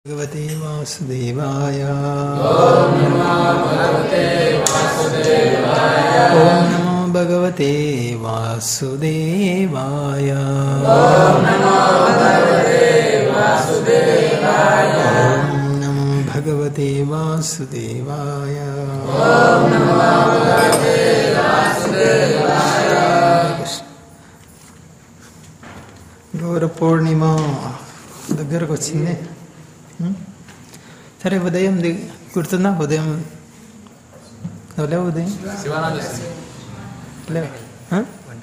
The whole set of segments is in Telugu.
भगवते वासुदेवाय ॐ नमो भगवते वासुदेवाय ॐ नमो भगवते वासुदेवाय గౌర పూర్ణిమ దగ్గరకు వచ్చింది ఉం? సరే ఉదయం ది- గుర్తుందా ఉదయం నువ్వు లేవు ఉదయం లేవు ఆ?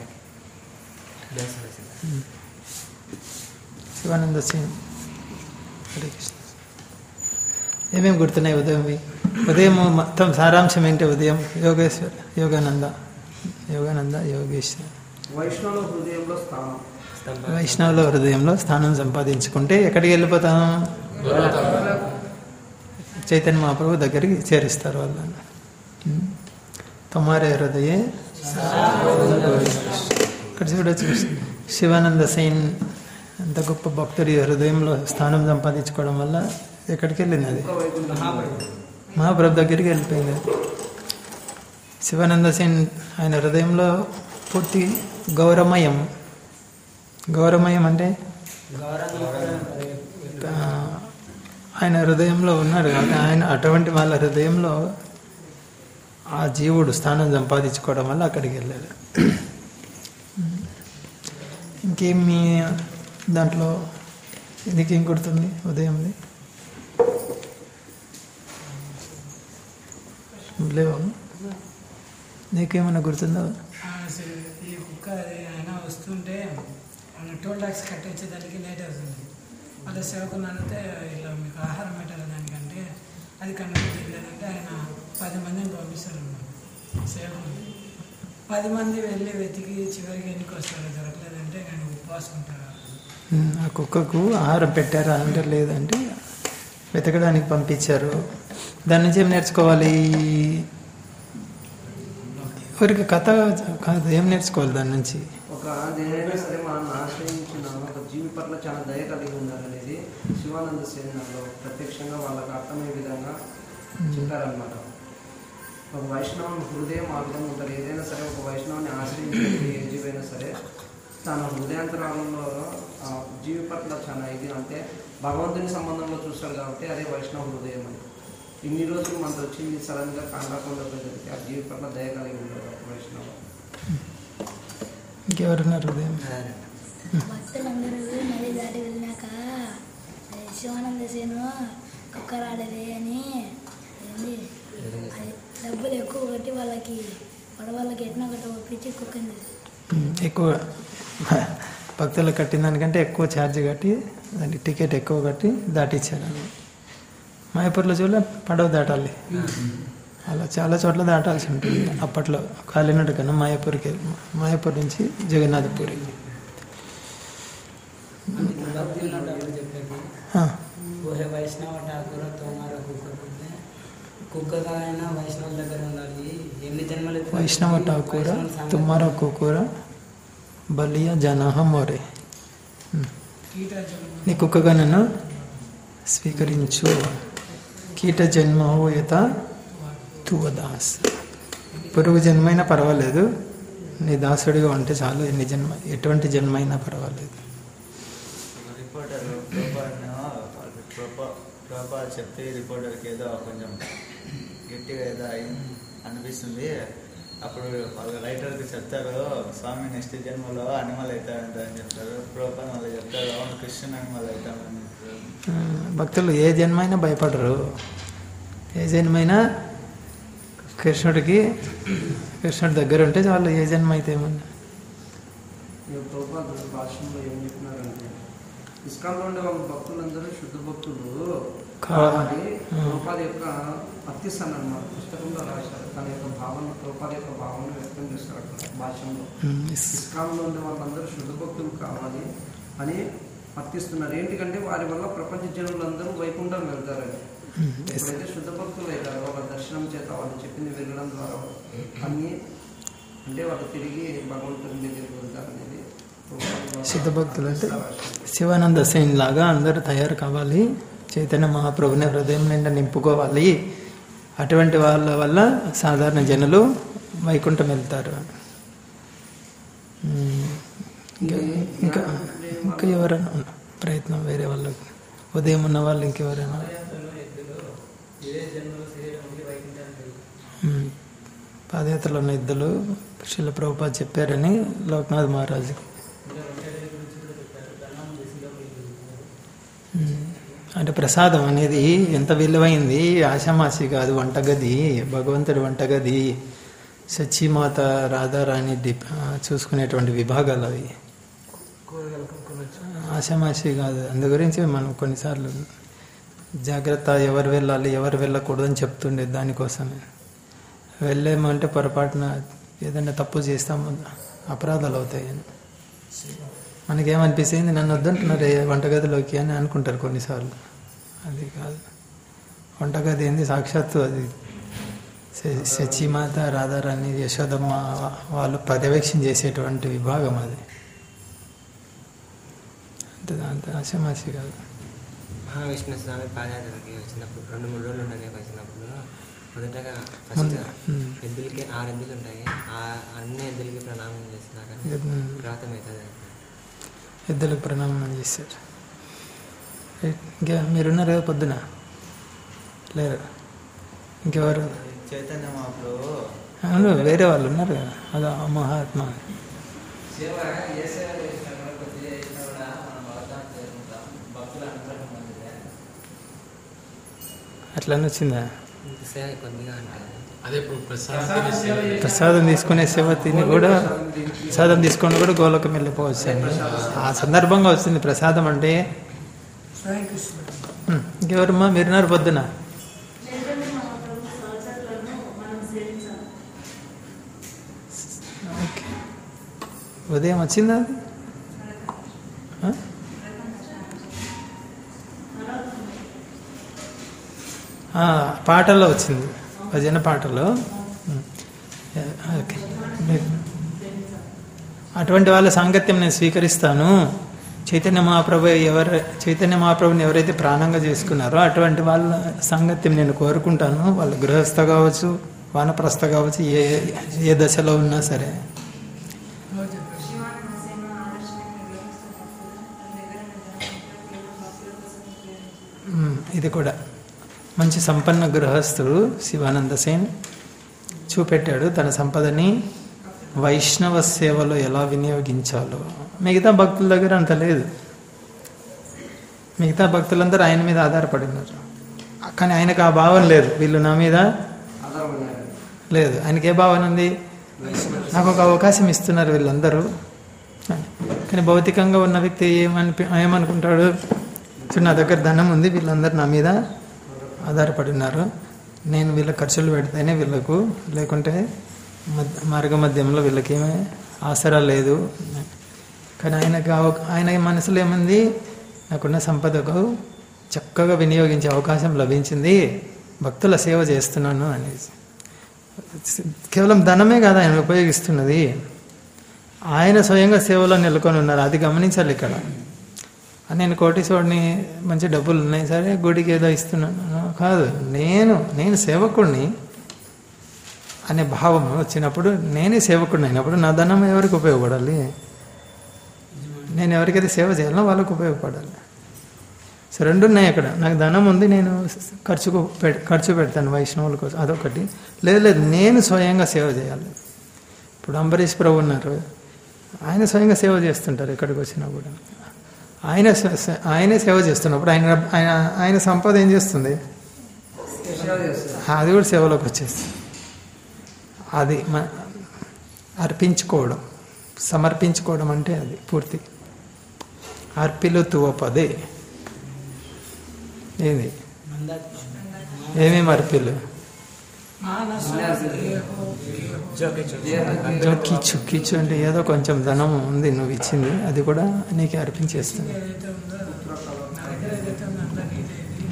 ఉం. శివానంద సింగ్ హరే కృష్ణ ఏమేమి గుర్తున్నాయి ఉదయం ఉదయం మొత్తం సారాంశం ఏంటి ఉదయం యోగేశ్వర్ యోగానంద యోగానంద యోగేశ్వర్ వైష్ణవ హృదయంలో స్థానం వైష్ణవుల హృదయంలో స్థానం సంపాదించుకుంటే ఎక్కడికి వెళ్ళిపోతాం చైతన్య మహాప్రభు దగ్గరికి చేరిస్తారు వాళ్ళని ఉం. తొమ్మారే హృదయే ఇక్కడ చూడొచ్చు శివానంద సైన్ ఎంత గొప్ప భక్తుడి హృదయంలో స్థానం సంపాదించుకోవడం వల్ల ఎక్కడికి వెళ్ళింది అది మహాప్రభు దగ్గరికి వెళ్ళిపోయింది అది. శివానంద సేన్ ఆయన హృదయంలో పూర్తి గౌరమయం గౌరమయం అంటే ఆ, ఆయన హృదయంలో ఉన్నాడు కాబట్టి ఆయన అటువంటి వాళ్ళ హృదయంలో ఆ జీవుడు స్థానం సంపాదించుకోవడం వల్ల అక్కడికి వెళ్ళాడు ఇంకేం మీ దాంట్లో నీకేం గుర్తుంది ఉదయంది లేవు నీకేమైనా గుర్తుందా ఆ, సరే. ఈ కుక్క అది ఆయన వస్తుంటే ఆయన టోల్ ట్యాక్స్ కట్టించేదానికి లేట్ అవుతుంది వాళ్ళ సేవకుని అడిగితే ఇలా మీకు ఆహారం పెట్టాలి దానికంటే అది కనిపించలేదంటే ఆయన పది మందిని పంపిస్తారు సేవకుని పది మంది వెళ్ళి వెతికి చివరికి ఎన్నికి వస్తారు దొరకలేదంటే ఆయన ఉపవాసం ఉంటారు ఉమ్, ఆ కుక్కకు ఆహారం పెట్టారా అంటే లేదంటే వెతకడానికి పంపించారు దాని నుంచి ఏం నేర్చుకోవాలి ఊరికి కథ కాదు ఏం నేర్చుకోవాలి దాని నుంచి ఒక దేనైనా సరే మనల్ని ఆశ్రయించిన ఒక జీవి పట్ల చాలా దయ కలిగి ఉండాలనేది శివానంద సేనలో ప్రత్యక్షంగా వాళ్ళకి అర్థమయ్యే విధంగా చెప్పారనమాట ఒక వైష్ణవుని హృదయ మార్గం ఉంటుంది ఏదైనా సరే ఒక వైష్ణవుని ఆశ్రయించే ఏ జీవైనా సరే తన హృదయాంతరాలంలో ఆ జీవి పట్ల చాలా ఇది అంటే భగవంతుని సంబంధంలో చూస్తాడు కాబట్టి అదే వైష్ణవ హృదయం అని ఇన్ని రోజులు మనకు వచ్చింది సడన్గా కాండకుండా పోయేసరికి ఆ జీవి పట్ల దయ కలిగి ఉంటాడు ఒక వైష్ణవ ఇంకెవరున్నారు ఉదయం భక్తులందరూ నది దాటి వెళ్ళినాక అది శివానంద సేను కుక్క రాడదే అని ఏంది అది డబ్బులు ఎక్కువ కట్టి వాళ్ళకి పడవాళ్ళకి ఎట్నో గట్ట ఒప్పించి కుక్కింది ఉమ్, ఎక్కువ భక్తులు కట్టిన దానికంటే ఎక్కువ ఛార్జ్ కట్టి దానికి టికెట్ ఎక్కువ కట్టి దాటిచ్చారు మాయపూర్లో చూడ పడవ దాటాలి అలా చాలా చోట్ల దాటాల్సి ఉంటుంది అప్పట్లో కాలినట్టు కన్నా మాయాపూర్కి మాయాపూర్ నుంచి జగన్నాథపూరి ఆ, ఒరే వైష్ణవ ఠాకూర తోమార కుక్క పుట్టే కుక్కగా అయినా వైష్ణవ దగ్గర ఉండాలి ఎన్ని జన్మలు ఎత్తినా వైష్ణవ ఠాకూర వైష్ణవుల సంగతి. తుమ్మార కుకూర బలియ జనహ మోరే ఉమ్. కీటాచలం నీ కుక్కగా నన్ను స్వీకరించు కీట జన్మ హోయత తువ దాస్ పురుగు జన్మైనా పర్వాలేదు నీ దాసుడిగా ఉంటే చాలు ఎన్ని జన్మ ఎటువంటి జన్మ అయినా పర్వాలేదు రిపోర్టర్ ప్రోపాడ్నేమో ప్రోపా ప్రోపా చెప్తే రిపోర్టర్కి ఏదో కొంచెం గట్టిగా ఏదో అయి- అనిపిస్తుంది అప్పుడు వాళ్ళ రైటర్కి చెప్తారు స్వామి నెక్స్ట్ జన్మలో అనిమల్ అవుతాడంట అని చెప్తారు ప్రోపా మళ్ళీ చెప్తారు అవును కృష్ణన్ అనిమల్ అవుతాడని చెప్తారు ఆ, భక్తులు ఏ జన్మ అయినా భయపడరు ఏ జన్మైనా కృష్ణుడికి కృష్ణుడి దగ్గర ఉంటే చాలు ఏ జన్మ అయితే ఏమన్నా ఈ ప్రభుపాద భాషలో ఏం చెప్పినారంటే ఇస్కాన్లో ఉండే వాళ్ళ భక్తులందరూ శుద్ధ భక్తులు కా- కాబట్టి ఆ. ప్రభుపాద యొక్క అత్యస్థానం అన్నమాట పుస్తకంలో రాశారు తన యొక్క భావన ప్రభుపాద యొక్క భావన వ్యక్తం చేస్తారు అక్కడ భాషలో ఉమ్, ఇస్- ఇస్కాన్లో ఉండే వాళ్ళందరూ శుద్ధ భక్తులు కావాలి అని అర్థిస్తున్నారు ఏంటికంటే వారి వల్ల ప్రపంచ జనులందరూ వైకుంఠం వెళ్తారని ఉమ్, ఇస్- ఎప్పుడైతే శుద్ధ భక్తులు అవుతారో వాళ్ళ దర్శనం చేత వాళ్ళు చెప్పింది వినడం ద్వారా అన్ని అంటే వాళ్ళు తిరిగి భగవంతుని దగ్గరికి వెళ్తారనేది ప్రభుపాద శుద్ధ భక్తులు అంటే రాశారు. శివానంద సేన్ లాగా అందరూ తయారు కావాలి చైతన్య మహాప్రభుని హృదయం నిండా నింపుకోవాలి అటువంటి వాళ్ళ వల్ల సాధారణ జనులు వైకుంఠం వెళ్తారు ఉమ్, ఇంకా ఇంకా ఇంకా ఎవరైనా ఉన్నా ప్రయత్నం వేరే వాళ్ళకి ఉదయం ఉన్న వాళ్ళు ఇంకెవరైనా ఉమ్, పాదయాత్రలో ఉన్న ఇద్దరు శిల ప్రభుపాద చెప్పారని లోక్నాథ్ మహారాజుకి ఉమ్, అంటే ప్రసాదం అనేది ఎంత విలువైంది ఆషామాషి కాదు వంటగది భగవంతుడి వంటగది సచ్చిమాత రాధారాణి డిప్ ఆ, చూసుకునేటువంటి విభాగాలు అవి ఆషామాషి కాదు అందు గురించి మనం కొన్నిసార్లు జాగ్రత్త ఎవరు వెళ్ళాలి ఎవరు వెళ్ళకూడదు అని చెప్తుండే దానికోసమే వెళ్ళేమంటే పొరపాటున ఏదైనా తప్పు చేస్తాము అపరాధాలు అవుతాయి అని మనకేమనిపిస్తుంది నన్ను వద్దంటున్నారు ఏ వంటగదిలోకి అని అనుకుంటారు కొన్నిసార్లు అది కాదు వంటగది ఏంది సాక్షాత్తు అది శ- శచీమాత రాధారాణి యశోదమ్మ వాళ్ళు పర్యవేక్షణ చేసేటువంటి విభాగం అది అంతే అంత ఆశమాసి కాదు మహావిష్ణు స్వామి పాదయాత్రకి వచ్చినప్పుడు రెండు మూడు రోజులు ఉండగా వచ్చినప్పుడు మొదటగా ఫస్ట్ ముందు, ఉమ్. ఎద్దులకి ఆరు ఎద్దులు ఉంటాయి ఆ అన్ని ఎద్దులకి ప్రణామం చేసినాక ఉమ్. వ్రాతం అవుతుంది ఎద్దులకు ప్రణామం చేశారు రైట్. ఇంకా మీరున్నారు కదా పొద్దున లేరు ఇంకెవరు చైతన్య మహాప్రభు అవును వేరే వాళ్ళు ఉన్నారు కదా అదో ఆ మహాత్మా సేవ ఏ సేవ చేసినా కూడా కొద్దిగా చేసినా కూడా మనం భగవద్ధాన్ని చేరుకుంటాం భక్తుల అనుగ్రహం పొందితే అట్లనే వచ్చిందా ఇంత సేవ కొద్దిగా అంటే అదే ఇప్పుడు ప్రసాదం ప్రసాదం తీసుకునే సేవ తిని కూడా ప్రసాదం తీసుకొని కూడా గోలోకం వెళ్ళిపోవచ్చు అండి ఆ సందర్భంగా వచ్చింది ప్రసాదం అంటే స్వయం కృష్ణుడు ఉమ్, ఇంకెవరమ్మా మీరున్నారు పొద్దున ఓకే ఉదయం వచ్చిందా అది ఆ? ఆ, పాటల్లో వచ్చింది భజన పాటలో ఉమ్. ఓకే మీరు- అటువంటి వాళ్ళ సాంగత్యం నేను స్వీకరిస్తాను చైతన్య మహాప్రభు ఎవరు చైతన్య మహాప్రభుని ఎవరైతే ప్రాణంగా చేసుకున్నారో అటువంటి వాళ్ళ సాంగత్యం నేను కోరుకుంటాను వాళ్ళ గృహస్థ కావచ్చు వానప్రస్థ కావచ్చు ఏ ఏ దశలో ఉన్నా సరే మ్మ్. ఇది కూడా మంచి సంపన్న గృహస్థుడు శివానంద సేన్ చూపెట్టాడు తన సంపదని వైష్ణవ సేవలో ఎలా వినియోగించాలో మిగతా భక్తుల దగ్గర అంత లేదు మిగతా భక్తులందరూ ఆయన మీద ఆధారపడి ఉన్నారు కానీ ఆయనకు ఆ భావన లేదు వీళ్ళు నా మీద ఆధారపడినారు లేదు ఆయనకి ఏ భావన ఉంది నాకు ఒక అవకాశం ఇస్తున్నారు వీళ్ళందరూ అని. కానీ భౌతికంగా ఉన్న వ్యక్తి ఏమనిపి ఏమనుకుంటాడు "చూడు, నా దగ్గర ధనం ఉంది వీళ్ళందరూ నా మీద ఆధారపడి ఉన్నారు నేను వీళ్ళ ఖర్చులు పెడితేనే వీళ్ళకు లేకుంటే మధ్య మార్గ మధ్యంలో వీళ్ళకి ఏమీ ఆసరా లేదు కానీ ఆయనకు అవ- ఆయన మనసులో ఏముంది నాకున్న సంపదకు చక్కగా వినియోగించే అవకాశం లభించింది భక్తుల సేవ చేస్తున్నాను అనేసి కేవలం ధనమే కాదు ఆయన ఉపయోగిస్తున్నది ఆయన స్వయంగా సేవలో నెలకొని ఉన్నారు అది గమనించాలి ఇక్కడ నేను కోటీశ్వరుడిని మంచి డబ్బులు ఉన్నాయి సరే గుడికి ఏదో ఇస్తున్నాను కాదు నేను నేను సేవకుడిని అనే భావం వచ్చినప్పుడు నేనే సేవకుడిని అయినప్పుడు నా ధనం ఎవరికి ఉపయోగపడాలి నేను ఎవరికైతే సేవ చేయాలో వాళ్ళకు ఉపయోగపడాలి సో రెండు ఉన్నాయి అక్కడ నాకు ధనం ఉంది నేను ఖర్చుకు పె- ఖర్చు పెడతాను వైష్ణవుల కోసం అదొకటి లేదు లేదు నేను స్వయంగా సేవ చేయాలి ఇప్పుడు అంబరీష్ ప్రభు ఉన్నారు ఆయన స్వయంగా సేవ చేస్తుంటారు ఎక్కడికి వచ్చినా కూడా ఆయన స- స- ఆయనే సేవ చేస్తున్నప్పుడు ఆయన ఆయన ఆయన సంపద ఏం చేస్తుంది సేవ చేస్తారు అది కూడా సేవలోకి వచ్చేస్తుంది అది మ అర్పించుకోవడం సమర్పించుకోవడం అంటే అది పూర్తి అర్పిలు తువపదే ఏది ఏమేమి అర్పిలు మానస దేహో జో కిచ్చు కిచ్చు అంటే ఏదో కొంచెం ధనం ఉంది నువ్వు ఇచ్చింది అది కూడా నీకే అర్పించేస్తుంది ఏదైతే ఉందో నా దగ్గర ఏదైతే ఉందో అంతా నీదైంది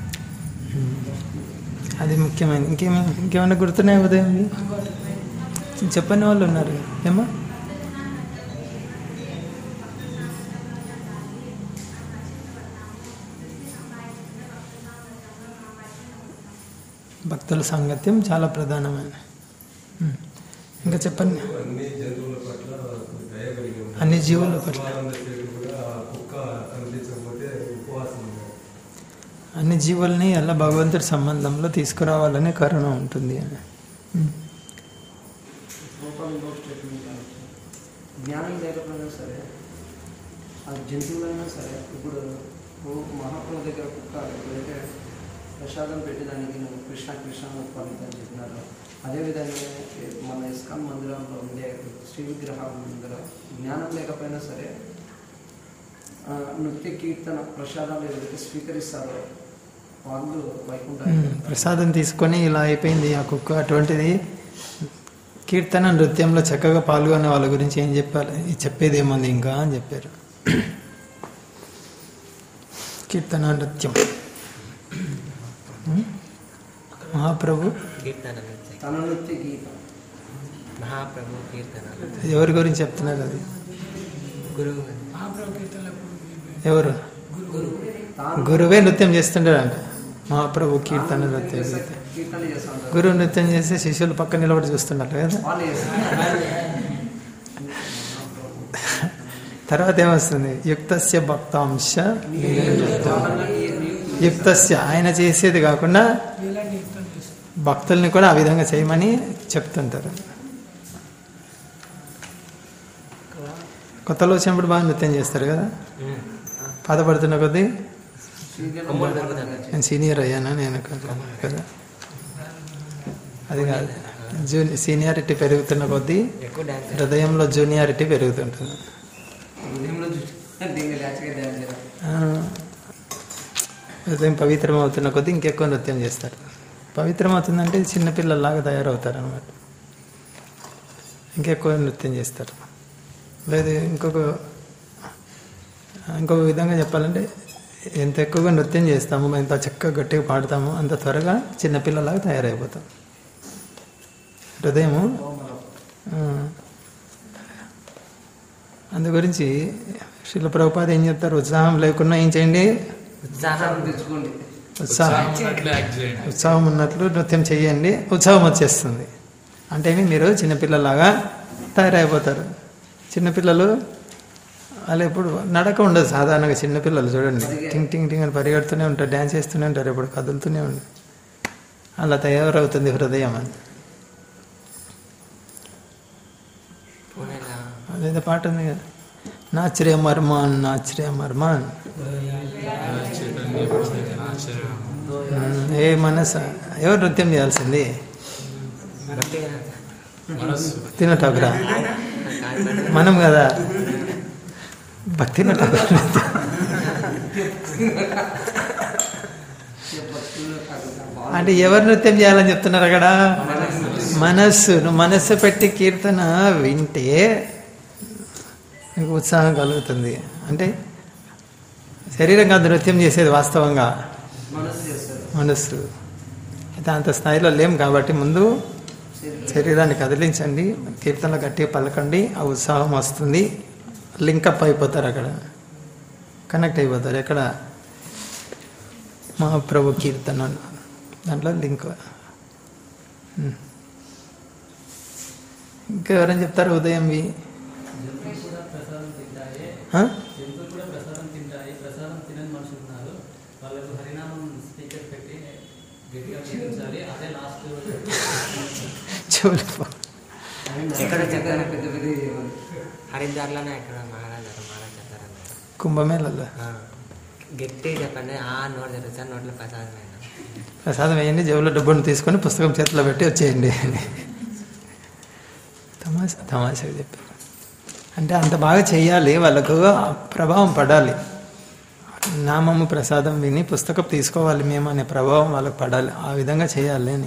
అది ముఖ్యమైనది ఇంకేమి ఇంకేమైనా గుర్తున్నాయి ఉదయం చెప్పని వాళ్ళు ఉన్నారు ఏమా భక్తుల సాంగత్యం చాలా ప్రధానమైన ఉమ్. ఇంకా చెప్పండి అన్ని జంతువుల పట్ల దయ కలిగి ఉంటాడు. అన్ని జీవుల పట్ల. శివానంద శివుడు కూడా కుక్క కనిపించకపోతే ఉపవాసం ఉన్నాడు. అన్ని జీవుల్ని ఎలా భగవంతుడి సంబంధంలో తీసుకురావాలనే కరుణ ఉంటుంది అని ఉమ్. రూపంలో స్టేట్మెంట్ జ్ఞానం లేకపోయినా సరే ఆ జంతువులైనా సరే ఇప్పుడు నువ్వు మహాప్రభు దగ్గర కుక్క ఎప్పుడైతే ప్రసాదం పెట్టేదానికి నువ్వు కృష్ణ కృష్ణ పవిత్ర అని చెప్పినారు అదేవిధంగా మన ఇస్కాన్ మందిరంలో ఉండే శ్రీ విగ్రహాల ముందర జ్ఞానం లేకపోయినా సరే ఆ, నృత్య కీర్తన ప్రసాదాలు ఎవరైతే స్వీకరిస్తారో వాళ్ళు వైకుంఠానికి ఉమ్. వెళ్తారు. ప్రసాదం తీసుకొని ఇలా అయిపోయింది ఆ కుక్క అటువంటిది కీర్తన నృత్యంలో చక్కగా పాల్గొనే వాళ్ళ గురించి ఏం చెప్పాలి ఇది చెప్పేది ఏముంది ఇంకా అని చెప్పారు కీర్తన నృత్యం ఉమ్. మహాప్రభు కీర్తన నృత్య తన నృత్య గీతం మహాప్రభు కీర్తన ఎవరి గురించి చెప్తున్నారు అది గురువు మహాప్రభు కీర్తనలకు ఎవరు తాను గురువే నృత్యం చేస్తుంటాడంట మహాప్రభు కీర్తన నృత్యం గీతం. కీర్తన చేస్తూ ఉంటారు గురువు నృత్యం చేస్తే శిష్యులు పక్క నిలబడి చూస్తుంటారు కదా వాళ్ళు చేస్తారు తర్వాత ఏమొస్తుంది యుక్తస్య భక్తాంశ యుక్తస్య ఆయన చేసేది కాకుండా వీళ్ళ కీర్తన చేస్తారు భక్తుల్ని కూడా ఆ విధంగా చేయమని చెప్తుంటారు కొత్తలో వచ్చినప్పుడు బాగా నృత్యం చేస్తారు కదా బాధపడుతున్న కొద్దీ నేను సీనియర్ అయ్యాను నేను కొంచెం కదా అది కాదు జూని సీనియారిటీ పెరుగుతున్న కొద్దీ ఎక్కువ డాన్స్ హృదయంలో జూనియారిటీ పెరుగుతుంటుంది ఉదయంలో చూస్తే దీన్ని డాన్స్గా డాన్స్ చేయడం ఆ, హృదయం పవిత్రం అవుతున్న కొద్దీ ఇంకెక్కువ నృత్యం చేస్తారు పవిత్రం అవుతుందంటే చిన్నపిల్లల్లాగా తయారవుతారు అనమాట ఇంకెక్కువ నృత్యం చేస్తారు లేదు ఇంకొక ఇంకొక విధంగా చెప్పాలంటే ఎంత ఎక్కువగా నృత్యం చేస్తామో ఎంత చక్కగా గట్టిగా పాడతామో అంత త్వరగా చిన్నపిల్లలాగా తయారైపోతాం హృదయము ఆ, అందు గురించి శిల ప్రభుపాద ఏం చెప్తారు ఉత్సాహం లేకున్నా ఏం చేయండి ఉత్సాహం తెచ్చుకోండి ఉత్సాహం ఉత్సాహం ఉన్నట్లు నృత్యం చేయండి ఉత్సాహం వచ్చేస్తుంది అంటే ఏమి మీరు చిన్నపిల్లలాగా తయారైపోతారు చిన్నపిల్లలు వాళ్ళు ఎప్పుడు నడక ఉండదు సాధారణంగా చిన్నపిల్లలు చూడండి టింగ్ టింగ్ టింగ్ అని పరిగెడుతూనే ఉంటారు డ్యాన్స్ చేస్తూనే ఉంటారు ఎప్పుడు కదులుతూనే ఉంటారు అలా తయారవుతుంది హృదయం అని పూణేలా అదేదో పాట ఉంది కదా నాచరే మర్మాన్ నాచరే మర్మాన్ ఏ మనస ఎవరు నృత్యం చేయాల్సింది గట్టిగా భక్తి నటాకురా కాదు మనం కదా భక్తి నటాకురా అంటే ఎవరు నృత్యం చేయాలని చెప్తున్నారు అక్కడ మనస్సు నువ్వు మనస్సు పెట్టి కీర్తన వింటే నీకు ఉత్సాహం కలుగుతుంది అంటే శరీరం కాదు నృత్యం చేసేది వాస్తవంగా మనసు చేస్తారు మనస్సు అయితే అంత స్థాయిలో లేం కాబట్టి ముందు శరీరాన్ని కదిలించండి కీర్తనలు గట్టిగా పలకండి ఆ ఉత్సాహం వస్తుంది లింకప్ అయిపోతారు అక్కడ కనెక్ట్ అయిపోతారు ఎక్కడ మహాప్రభు కీర్తన దాంట్లో లింక్ ఉమ్. ఇంకా ఎవరైనా చెప్తారు ఉదయంవి జంతువులు కూడా ప్రసాదం తింటాయి ఆ? జంతువులు కూడా ప్రసాదం తింటాయి ప్రసాదం తినని మనుషులు ఉన్నారు వాళ్ళకు హరినామం స్పీకర్ పెట్టి గట్టిగా వినిపించాలి అదే లాస్ట్ చెవులు ఎక్కడ చెప్తారు పెద్ద పెద్ద హరిద్వార్లోనే ఎక్కడ మహారాజు మహారాజ్ చెప్తారన్నారు కుంభమేళలో ఆ, గట్టిగా చెప్పండి ఆ నోట్ తెరుస్తారు నోట్లో ప్రసాదం అయినా ప్రసాదం వేయండి జేబులో డబ్బును తీసుకొని పుస్తకం చేతిలో పెట్టి వచ్చేయండి తమాషా తమాషాగా చెప్పారు అంటే అంత బాగా చేయాలి వాళ్ళకు ఆ ప్రభావం పడాలి నామము ప్రసాదం విని పుస్తకం తీసుకోవాలి మేము అనే ప్రభావం వాళ్ళకు పడాలి ఆ విధంగా చేయాలి అని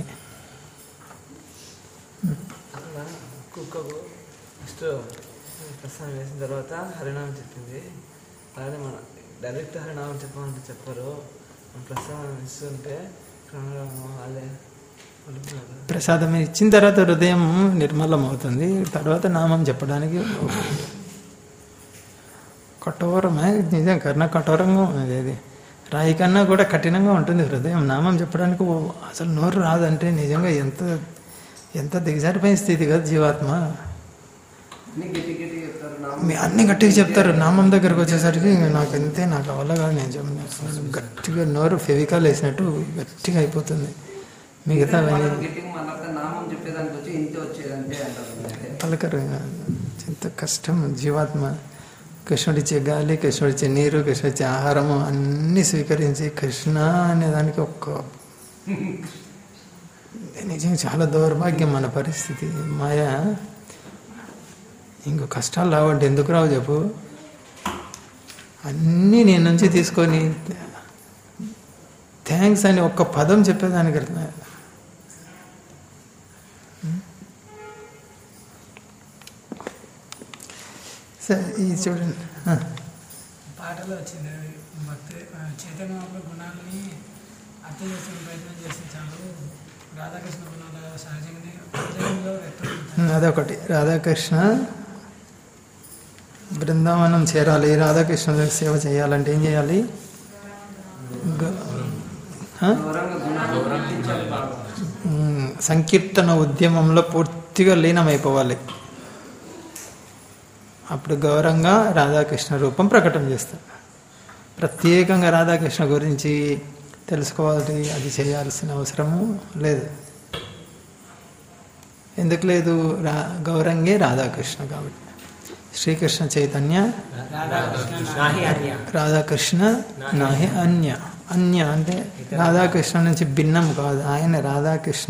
అక్కడ కుక్కకు ఫస్ట్ ప్రసాదం వేసిన తర్వాత హరినామం చెప్పింది అలాగే మన డైరెక్ట్ హరినామం చెప్పమంటే చెప్పరు మనం ప్రసాదం ఇస్తుంటే క్రమంగా వాళ్ళే వదులుతున్నారు. ప్రసాదం ఇచ్చిన తర్వాత హృదయం నిర్మలం అవుతుంది తర్వాత నామం చెప్పడానికి కఠోరమే నిజం కర్ణ కఠోరంగా ఉన్నది అది రాయి కన్నా కూడా కఠినంగా ఉంటుంది హృదయం నామం చెప్పడానికి ఓ- అసలు నోరు రాదంటే నిజంగా ఎంత ఎంత దిగజారిపోయిన స్థితి కదా జీవాత్మ అన్ని గట్టి గట్టి చెప్తారు నామం మీ అన్ని గట్టిగా చెప్తారు నామం దగ్గరకు వచ్చేసరికి ఇంక నాకు అంతే నాకు వల్ల కాదు నేను చెప్పను గట్టిగా నోరు ఫెవికాల్ వేసినట్టు గట్టిగా అయిపోతుంది మిగతా వాళ్ళు గట్టిగా మళ్ళీ నామం చెప్పేదానికి వచ్చి ఇంతే వచ్చేది అంతే అంటారు అంతే. పలకరు ఎంత కష్టం జీవాత్మ కృష్ణుడిచ్చే గాలి కృష్ణుడిచ్చే నీరు కృష్ణుడిచ్చే ఆహారము అన్నీ స్వీకరించి కృష్ణ అనే దానికి ఒక్క నిజంగా చాలా దౌర్భాగ్యం మన పరిస్థితి మాయ ఇంకో కష్టాలు రావంటే ఎందుకు రావు చెప్పు అన్నీ నేను నుంచి తీసుకొని థ్యాంక్స్ అని ఒక్క పదం చెప్పేదానికి అర్థం సరే ఇది చూడండి ఆ. పాటలో వచ్చింది అది భక్తి ఆ, చైతన్య మహాప్రభు గుణాలని అర్థం చేసుకునే ప్రయత్నం చేస్తే చాలు రాధాకృష్ణ గుణాల సహజంగానే హృదయంలో వ్యక్తం అదొకటి రాధాకృష్ణ బృందావనం చేరాలి రాధాకృష్ణ సేవ చేయాలంటే ఏం చేయాలి గ- ఆ? గౌరవంగా గుణాలు గుర్తించాలి బాగా ఉమ్, సంకీర్తన ఉద్యమంలో పూర్తిగా లీనమైపోవాలి అప్పుడు గౌరవంగా రాధాకృష్ణ రూపం ప్రకటన చేస్తారు ప్రత్యేకంగా రాధాకృష్ణ గురించి తెలుసుకోవాలి అది చేయాల్సిన అవసరము లేదు ఎందుకు లేదు రా గౌరంగే రాధాకృష్ణ కాబట్టి శ్రీకృష్ణ చైతన్య నాహి అన్య రాధాకృష్ణ నాహి అన్య అన్య అంటే రాధాకృష్ణ నుంచి భిన్నం కాదు ఆయన రాధాకృష్ణ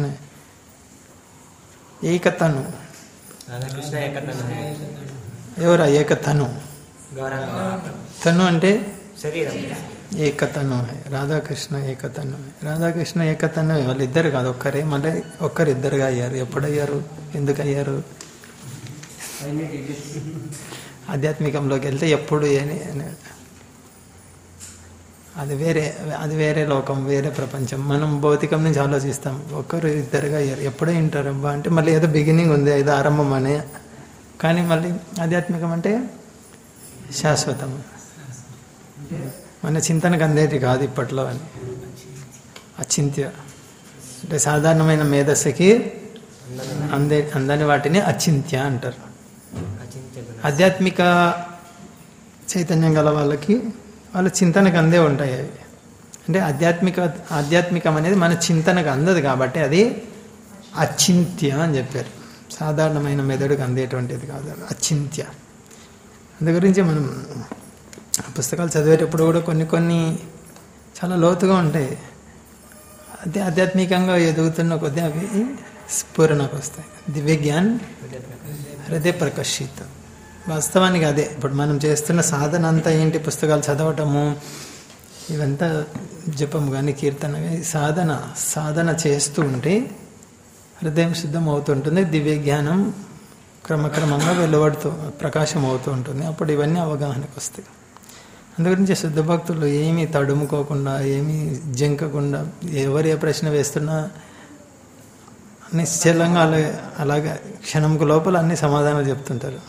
ఏకతను రాధాకృష్ణ ఏకతను ఎవరా ఏకతను గౌరవ తను అంటే శరీరం ఏకతను రాధాకృష్ణ ఏకతను రాధాకృష్ణ ఏకతను వాళ్ళిద్దరు కాదు ఒక్కరే మళ్ళీ ఒక్కరిద్దరుగా అయ్యారు ఎప్పుడయ్యారు ఎందుకు అయ్యారు అవన్నీ డిగ్రీస్ ఆధ్యాత్మికంలోకి వెళ్తే ఎప్పుడు ఏని అని- అది వేరే అది వేరే లోకం వేరే ప్రపంచం మనం భౌతికం నుంచి ఆలోచిస్తాం ఒక్కరు ఇద్దరుగా అయ్యారు ఎప్పుడే వింటారు అబ్బా అంటే మళ్ళీ ఏదో బిగినింగ్ ఉంది ఏదో ఆరంభం అని కానీ మళ్ళీ ఆధ్యాత్మికం అంటే శాశ్వతం మన చింతనకు అందేది కాదు ఇప్పట్లో అని అచింత్య అంటే సాధారణమైన మేధస్సుకి అందే అందని వాటిని అచింత్య అంటారు అచింత్య గుణ ఆధ్యాత్మిక చైతన్యం గల వాళ్ళకి వాళ్ళ చింతనకు అందే ఉంటాయి అవి అంటే ఆధ్యాత్మిక ఆధ్యాత్మికం అనేది మన చింతనకు అందదు కాబట్టి అది అచింత్య అని చెప్పారు సాధారణమైన మెదడుకు అందేటువంటిది కాదు అచింత్య అందు గురించి మనం పుస్తకాలు చదివేటప్పుడు కూడా కొన్ని కొన్ని చాలా లోతుగా ఉంటాయి అదే ఆధ్యాత్మికంగా ఎదుగుతున్న కొద్దీ అవి స్ఫురణకు వస్తాయి దివ్య జ్ఞాన్ హృదయ ప్రకర్షిత వాస్తవానికి అదే ఇప్పుడు మనం చేస్తున్న సాధన అంతా ఏంటి పుస్తకాలు చదవటము ఇవంతా జపం కానీ కీర్తన కానీ సాధన సాధన చేస్తూ ఉంటే హృదయం శుద్ధం అవుతుంటుంది దివ్య జ్ఞానం క్రమక్రమంగా వెలువడుతూ ప్రకాశం అవుతూ ఉంటుంది అప్పుడు ఇవన్నీ అవగాహనకు వస్తాయి అందుగురించి శుద్ధ భక్తులు ఏమీ తడుముకోకుండా ఏమీ జంకకుండా ఎవరు ఏ ప్రశ్న వేస్తున్నా నిశ్చలంగా అలా అలాగే క్షణంకు లోపల అన్ని సమాధానాలు చెప్తుంటారు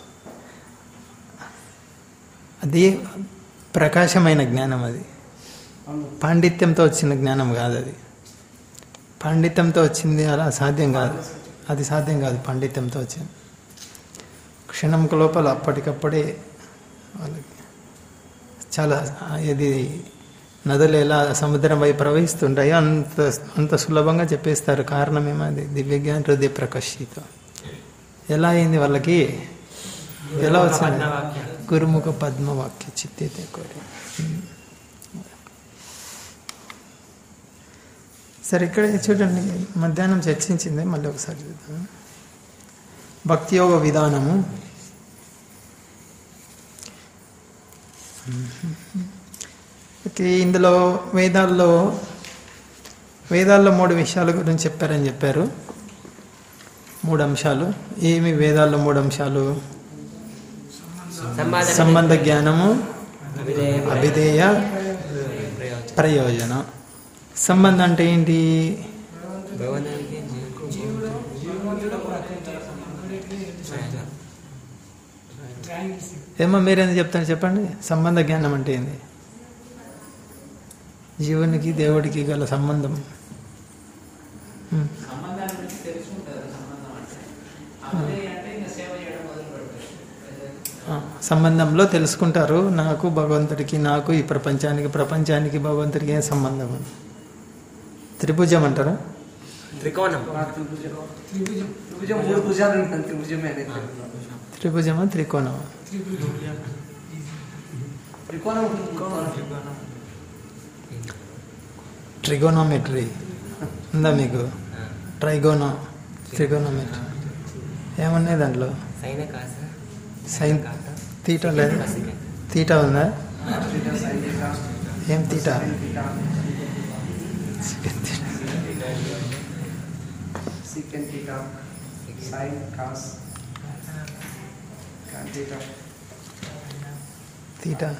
అది ప్రకాశమైన జ్ఞానం అది పాండిత్యంతో వచ్చిన జ్ఞానం కాదు అది పాండిత్యంతో వచ్చింది అలా సాధ్యం కాదు అది సాధ్యం కాదు పాండిత్యంతో వచ్చింది క్షణంకు లోపల అప్పటికప్పుడే వాళ్ళకి చాలా ఇది నదులు ఎలా సముద్రం వైపు ప్రవహిస్తుంటాయో అంత అంత సులభంగా చెప్పేస్తారు కారణం ఏమది దివ్యజ్ఞాన హృదయ ప్రకర్షిత ఎలా అయింది వాళ్ళకి ఎలా వచ్చింది గురుముఖ పద్మవాక్య చిత్తే కోరి సరే ఇక్కడ చూడండి మధ్యాహ్నం చర్చించింది మళ్ళీ ఒకసారి చూద్దాం భక్తి యోగ విధానము ఓకే ఇందులో వేదాల్లో వేదాల్లో మూడు విషయాల గురించి చెప్పారని చెప్పారు మూడు అంశాలు ఏమి వేదాల్లో మూడు అంశాలు సంపాదన సంబంధ జ్ఞానము అభిధేయ అభిధేయ ప్రయోజనం ప్రయోజన సంబంధం అంటే ఏంటి భగవంతునికి ట్రయాంగిల్స్ ఏమో మీరేంది చెప్తారు చెప్పండి సంబంధ జ్ఞానం అంటే ఏంది జీవునికి దేవుడికి గల సంబంధం ఉమ్. సంబంధాన్ని గురించి తెలుసుకుంటారు సంబంధం అంటే అప్పుడే అంటే ఇంకా సేవ చేయడం మొదలు పెడతారు ఆ, సంబంధంలో తెలుసుకుంటారు నాకు భగవంతుడికి నాకు ఈ ప్రపంచానికి ప్రపంచానికి భగవంతుడికి ఏం సంబంధం అని త్రిభుజం అంటారా త్రికోణం ఆ త్రిభుజం త్రిభుజం మూడు భుజాలు ఉంటుంది త్రిభుజమే అనేది త్రిభుజమా త్రికోణమా త్రికోణం త్రికోణం ట్రిగోనోమెట్రీ ఉందా మీకు ట్రైగోనో త్రిగోనోమెట్రీ ఏమన్నాయి దాంట్లో సైన కాస సైన్ తీటా లేదు తీటా ఉందా థీటా, సైన్ థీటా, ఏం theta sine theta, secant theta, sine cos con theta. Theta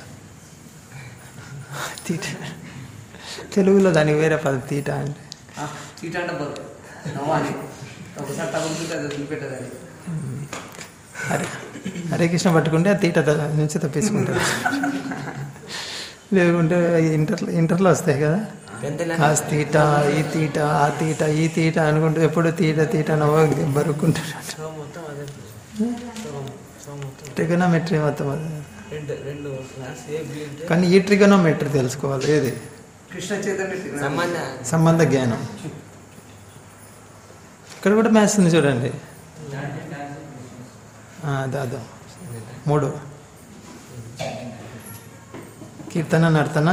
theta తెలుగులో దానికి వేరే పదం తీటా అంటే ఆ, థీటా అంటే బరువు నవ్వాలి ఒకసారి తగ్గుతుంటే అది వదిలిపెట్టదని హరే హరే కృష్ణ పట్టుకుంటే ఆ తీట త- నుంచి తప్పించుకుంటారు లేకుంటే ఇంటర్ ఇంటర్లో వస్తాయి కదా కాస్ తీట ఈ తీట ఆ తీట ఈ తీట అనుకుంటూ ఎప్పుడు తీట తీట నవ్వ బరుక్కుంటారు సో మొత్తం అదే సో సో మొత్తం ట్రిగనోమెట్రీ మొత్తం అదే రెండు రెండు క్లాస్ ఏ బి అంటే కానీ ఈ ట్రిగనోమెట్రీ తెలుసుకోవాలి ఏది కృష్ణ చైతన్య త్రికోణం. సంబంధ సంబంధ జ్ఞానం ఇక్కడ కూడా మ్యాథ్స్ ఉంది చూడండి ఆ, దాదా మూడు కీర్తన నర్తన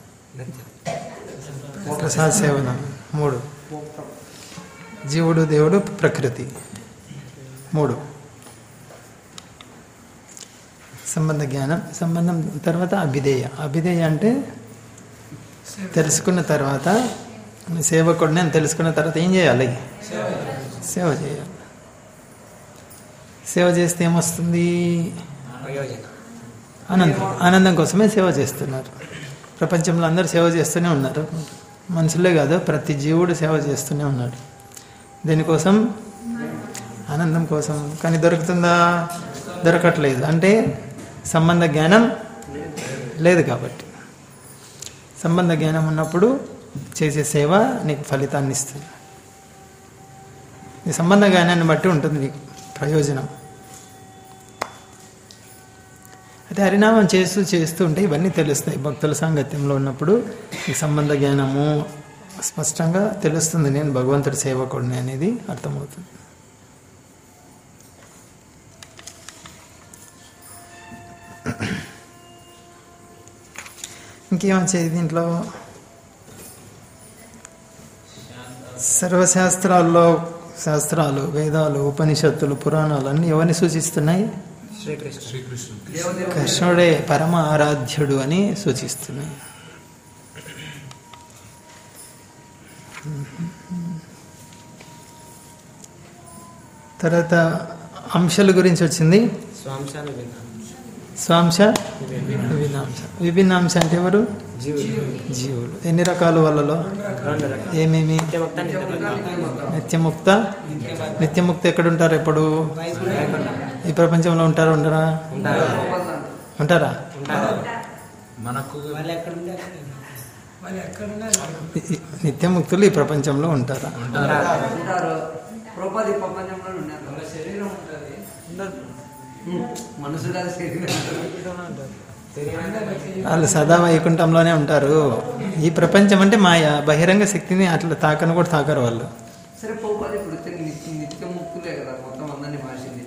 ప్రసాద్ సేవన మూడు జీవుడు దేవుడు ప్రకృతి మూడు సంబంధ జ్ఞానం సంబంధం తర్వాత అభిధేయ అభిధేయ అంటే తెలుసుకున్న తర్వాత సేవకుడిని అని తెలుసుకున్న తర్వాత ఏం చేయాలి సేవ చేయాలి సేవ చేస్తే ఏమొస్తుంది ప్రయోజనం ఆనందం ఆనందం కోసమే సేవ చేస్తున్నారు ప్రపంచంలో అందరూ సేవ చేస్తూనే ఉన్నారు మనుషులే కాదు ప్రతి జీవుడు సేవ చేస్తూనే ఉన్నాడు దీనికోసం ఆనందం కోసం కానీ దొరుకుతుందా దొరకట్లేదు అంటే సంబంధ జ్ఞానం లేదు కాబట్టి సంబంధ జ్ఞానం ఉన్నప్పుడు చేసే సేవ నీకు ఫలితాన్ని ఇస్తుంది ఈ సంబంధ జ్ఞానాన్ని బట్టి ఉంటుంది నీకు ప్రయోజనం అయితే హరినామం చేస్తూ చేస్తూ ఉంటే ఇవన్నీ తెలుస్తాయి భక్తుల సాంగత్యంలో ఉన్నప్పుడు ఈ సంబంధ జ్ఞానము స్పష్టంగా తెలుస్తుంది నేను భగవంతుడి సేవకుడిని అనేది అర్థమవుతుంది ఇంకేమొచ్చేది దీంట్లో సర్వశాస్త్రాల్లో శాస్త్రాలు వేదాలు ఉపనిషత్తులు పురాణాలు అన్నీ ఎవరిని సూచిస్తున్నాయి శ్రీకృష్ణ శ్రీకృష్ణుడు కృష్ణుడే పరమ ఆరాధ్యుడు అని సూచిస్తున్నాయి తర్వాత అంశాల గురించి వచ్చింది స్వాంశాలు విన్నాం స్వాంశ విభిన్నాంశ విభిన్నాంశ అంటే ఎవరు జీవుడు జీవులు ఎన్ని రకాలు వాళ్ళలో రెండు రకాలు ఏమేమి నిత్యముక్త నిత్యముక్త నిత్యముక్త నిత్యముక్త ఎక్కడుంటారు ఎప్పుడు ఈ ప్రపంచంలో ఉంటారా ఉండరా ఉంటారు ఉంటారా ఉంటారు మనకు వాళ్ళు ఎక్కడ ఉంటే అక్కడ వాళ్ళు ఎక్కడున్నారు ఈ- ఈ నిత్యముక్తులు ఈ ప్రపంచంలో ఉంటారా ఉంటారు ప్రోపాది ప్రపంచంలో ఉన్నారు ఒక శరీరం ఉంటుంది మనసు కాదు శరీరం వాళ్ళు సదా వైకుంఠంలోనే ఉంటారు ఈ ప్రపంచం అంటే మాయ బహిరంగ శక్తిని అట్లా తాకను కూడా తాకరు వాళ్ళు సరే ప్రోపాది ఇప్పుడు నిత్య నిత్య ముక్తులే కదా మొత్తం అందరినీ మార్చింది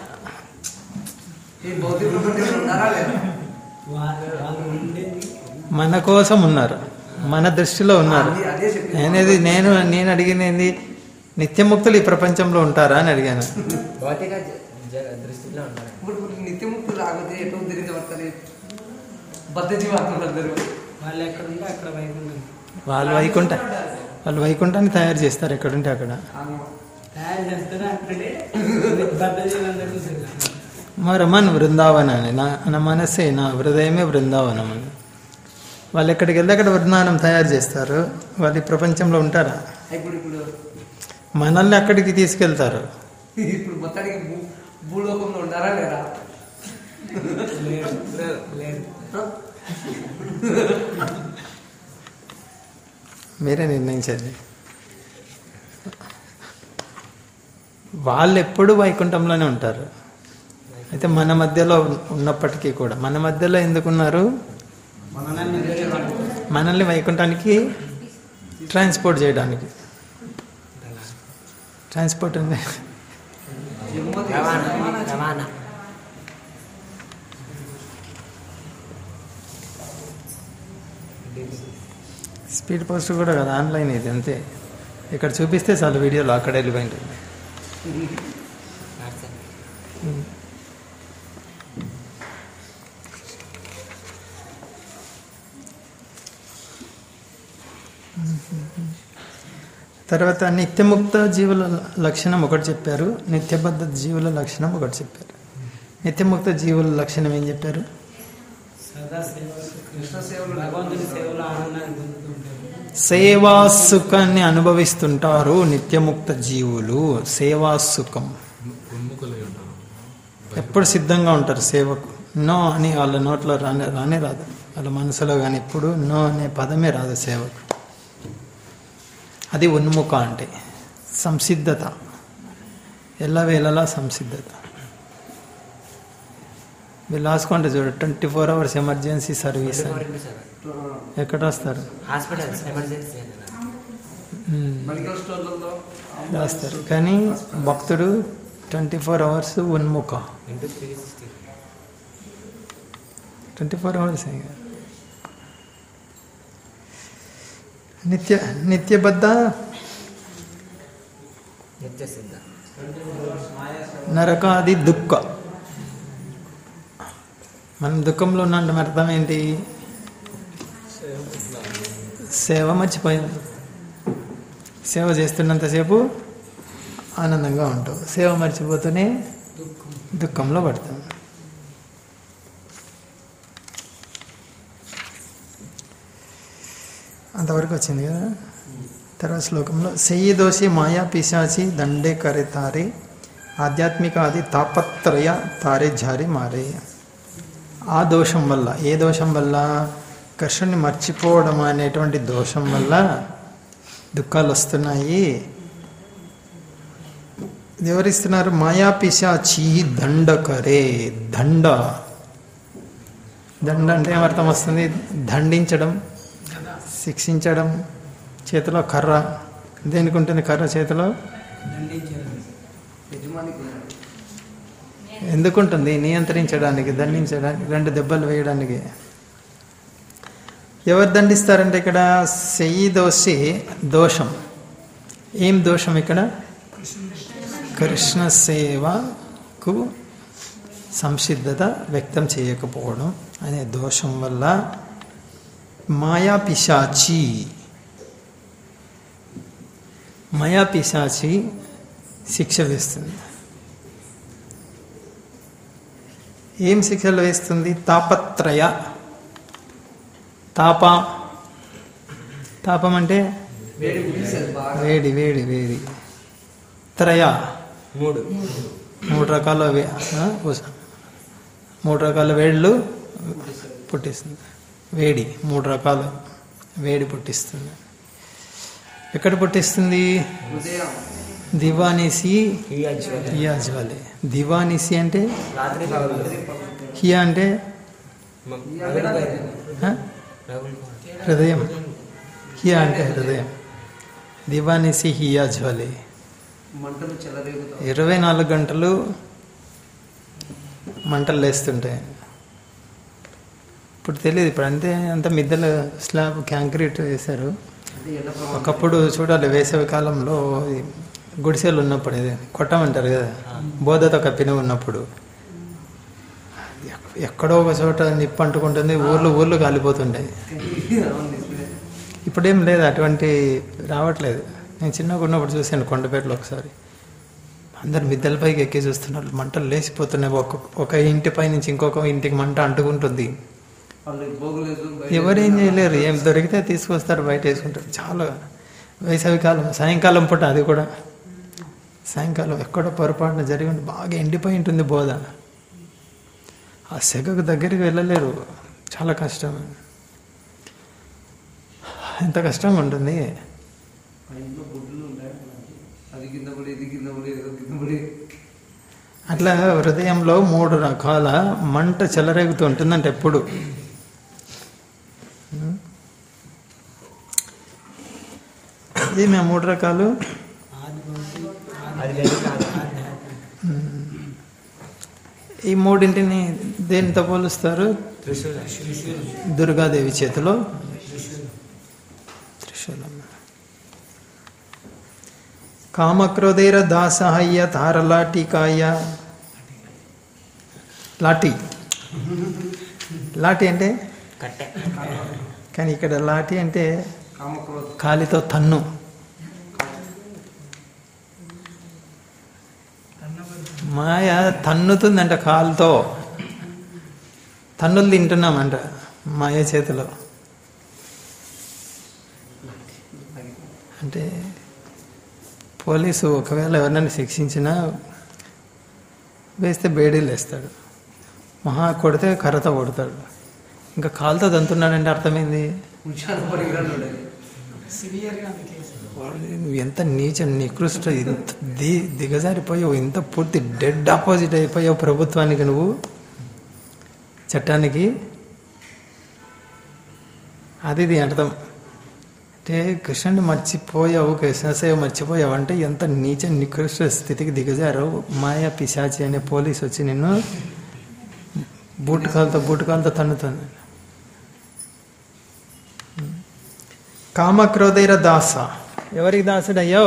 ఈ భౌతిక ప్రపంచంలో ఉన్నారా లేదా వాళ్ళు వాళ్ళు ఉండేది మన కోసం ఉన్నారు మన దృష్టిలో ఉన్నారు అది- అదే చెప్పింది. నేనేది నేను నేను అడిగినది నిత్యముక్తులు ఈ ప్రపంచంలో ఉంటారా అని అడిగాను భౌతిక జ- జ- దృష్టిలో ఉంటారు ఇప్పుడు ఇప్పుడు నిత్య ముక్తులు రాకపోతే ఎటు తిరిగి పడతారు బద్ధ జీవాత్మలు అందరూ వాళ్ళు ఎక్కడ ఉంటే అక్కడ వైకుంఠం వాళ్ళు వైకుంఠ వాళ్ళు వైకుంఠాన్ని తయారు చేస్తారు ఎక్కడుంటే అక్కడ తయారు చేస్తారు అక్కడే బద్దజీవులందరూ చూసారు మరి మన బృందావనాన్ని నా నా మనస్సే నా హృదయమే బృందావనం అని వాళ్ళు ఎక్కడికి వెళ్తే అక్కడ బృందావనం తయారు చేస్తారు వాళ్ళు ఈ ప్రపంచంలో ఉంటారా ఇప్పుడు ఇప్పుడు మనల్ని అక్కడికి తీసుకెళ్తారు ఇప్పుడు మొత్తానికి భూ భూలోకంలో ఉన్నారా లేరా లేదు లేదు ఆ? మీరే నిర్ణయించండి వాళ్ళు ఎప్పుడు వైకుంఠంలోనే ఉంటారు అయితే మన మధ్యలో ఉన్నప్పటికీ కూడా మన మధ్యలో ఎందుకున్నారు మనల్ని వైకుంఠానికి ట్రాన్స్పోర్ట్ చేయడానికి ట్రాన్స్పోర్ట్ ఉంది రవాణా రవాణా స్పీడ్ పోస్ట్ కూడా కదా ఆన్లైన్ ఇది అంతే ఇక్కడ చూపిస్తే చాలు వీడియోలో అక్కడ వెళ్ళిపోయి ఉంటుంది తర్వాత నిత్యముక్త జీవుల లక్షణం ఒకటి చెప్పారు నిత్యబద్ధ జీవుల లక్షణం ఒకటి చెప్పారు నిత్యముక్త జీవుల లక్షణం ఏం చెప్పారు సదా సేవ భగవంతుని సేవలో ఆనందాన్ని పొందుతుంటారు సేవా సుఖాన్ని అనుభవిస్తుంటారు నిత్యముక్త జీవులు సేవా సుఖం ఉన్ముఖులై ఉంటారు ఎప్పుడు సిద్ధంగా ఉంటారు సేవకు నో అని వాళ్ళ నోట్లో రానే రానే రాదు వాళ్ళ మనసులో కానీ ఎప్పుడు నో అనే పదమే రాదు సేవకు అది ఉన్ముఖ అంటే సంసిద్ధత ఎల్లవేళలా సంసిద్ధత మీరు రాసుకోండి చూడ twenty four hours emergency service అని ఎక్కడ వస్తారు హాస్పిటల్స్ ఎమర్జెన్సీ మ్మ్. మెడికల్ స్టోర్లలో రాస్తారు కానీ భక్తుడు ట్వంటీ ఫోర్ అవర్స్ ఉన్ముఖ into three sixty twenty four hours నిత్య నిత్యబద్ధ నిత్య సిద్ధ నరకాది దుఃఖ మనం దుఃఖంలో ఉన్నంటే అర్థం ఏంటి సేవ మర్చిపోయాం సేవ చేస్తున్నంతసేపు ఆనందంగా ఉంటాం సేవ మర్చిపోతూనే దుఃఖంలో పడతాం అంతవరకు వచ్చింది కదా తర్వాత శ్లోకంలో సెయ్యి దోషి మాయా పిశాచి దండే కరే తారే ఆధ్యాత్మిక ఆది తాపత్రయ తారే జారి మారే ఆ దోషం వల్ల ఏ దోషం వల్ల కృష్ణుని మర్చిపోవడం అనేటువంటి దోషం వల్ల దుఃఖాలు వస్తున్నాయి ఎవరిస్తున్నారు మాయా పిశాచి దండకరే దండ దండ అంటే ఏమర్థం వస్తుంది దండించడం శిక్షించడం చేతిలో కర్ర దేనికి ఉంటుంది కర్ర చేతిలో దండించారు యజమానికి ఎందుకుంటుంది నియంత్రించడానికి దండించడానికి రెండు దెబ్బలు వేయడానికి ఎవరు దండిస్తారంటే ఇక్కడ సెయ్యి దోషి దోషం ఏం దోషం ఇక్కడ కృష్ణ సేవకు సంసిద్ధత వ్యక్తం చేయకపోవడం అనే దోషం వల్ల మాయా పిశాచి మాయా పిశాచి శిక్ష వేస్తుంది ఏం శిక్షలు వేస్తుంది తాపత్రయ తాప తాపం అంటే వేడి పుట్టిస్తుంది బాగా వేడి వేడి వేడి త్రయ మూడు మూడు రకాల వే- ఆ, ఉస- మూడు రకాల వేళ్ళు పుట్టిస్తుంది వేడి మూడు రకాల వేడి పుట్టిస్తుంది ఎక్కడ పుట్టిస్తుంది హృదయం దివానిసి హియాజ్వల్ హియాజ్వాలే దివానిసి అంటే రాత్రి పగలు హియా అంటే ఆ? హృదయం హియా అంటే హృదయం దివానిసి హియాజ్వాలే మంటలు చెలరేగుతాయి ఇరవై నాలుగు గంటలు మంటలు లేస్తుంటాయి ఇప్పుడు తెలియదు ఇప్పుడు అంతే అంత మిద్దెల స్లాబ్ కాంక్రీట్ వేశారు అంటే ఎండ ప్రభావం ఒకప్పుడు చూడాలి వేసవి కాలంలో ఈ గుడిసెలు ఉన్నప్పుడు ఇది కొట్టమంటారు కదా బోధతో కప్పిన ఉన్నప్పుడు ఎక్- ఎక్కడో ఒక చోట నిప్పు అంటుకుంటుంది ఊర్లు ఊర్లు కాలిపోతుంటాయి అవును నిజమే. ఇప్పుడేం లేదు అటువంటి రావట్లేదు నేను చిన్నగా ఉన్నప్పుడు చూశాను కొండపేటలో ఒకసారి అందరు మిద్దెల పైకి ఎక్కి చూస్తున్నారు మంటలు లేచిపోతున్నాయి ఒక ఒక ఇంటి పై నుంచి ఇంకొక ఇంటికి మంట అంటుకుంటుంది వాళ్ళు భోగులేదు బయట ఎవరేం చేయలేరు ఏం దొరికితే తీసుకొస్తారు బయట వేసుకుంటారు చాలా వేసవి కాలం సాయంకాలం పూట అది కూడా సాయంకాలం ఎక్కడో పొరపాటున జరిగి ఉంటే బాగా ఎండిపోయి ఉంటుంది బోధ ఆ సెగకు దగ్గరికి వెళ్ళలేరు చాలా కష్టం ఎంత కష్టంగా ఉంటుంది ఆ ఇంట్లో గుడ్లు ఉంటాయి అది కింద పడి ఇది కింద పడి ఏదో కింద పడి అట్లా హృదయంలో మూడు రకాల మంట చెలరేగుతూ ఉంటుందంటే ఎప్పుడు ఏమే మూడు రకాలు అది లేదు కాదు ఈ మూడింటిని దేనితో పోలుస్తారు త్రిశూలం దుర్గాదేవి చేతిలో త్రిశూలం కామక్రోధైర దాసహయ్య తారలాటికాయ లాటి లాటి అంటే కట్టె కానీ ఇక్కడ లాటి అంటే కామక్రోధ కాలితో తన్ను మాయ తన్నుతుందంట కాలుతో తన్నులు తింటున్నామంట మాయ చేతిలో అంటే పోలీసు ఒకవేళ ఎవరినైనా శిక్షించినా వేస్తే బేడీలు వేస్తాడు మహా కొడితే కర్రతో కొడతాడు ఇంకా కాలుతో దంతున్నాడంటే అర్థమైంది ఉంచాను పరిగణలో ఉండేది సివియర్గా ఉంది కేసు నువ్వు ఎంత నీచ నికృష్ట ఇంత ది దిగజారిపోయావు ఇంత పూర్తి డెడ్ ఆపోజిట్ అయిపోయావు ప్రభుత్వానికి నువ్వు చట్టానికి అది ఇది అర్థం అంటే కృష్ణుని మర్చిపోయావు కృష్ణసేవ మర్చిపోయావు అంటే ఎంత నీచ నికృష్ట స్థితికి దిగజారావు మాయా పిశాచి అనే పోలీస్ వచ్చి నిన్ను బూటకాలతో బూటకాలతో తన్నుతుంది కామక్రోధైర దాస ఎవరికి దాసుడయ్యావు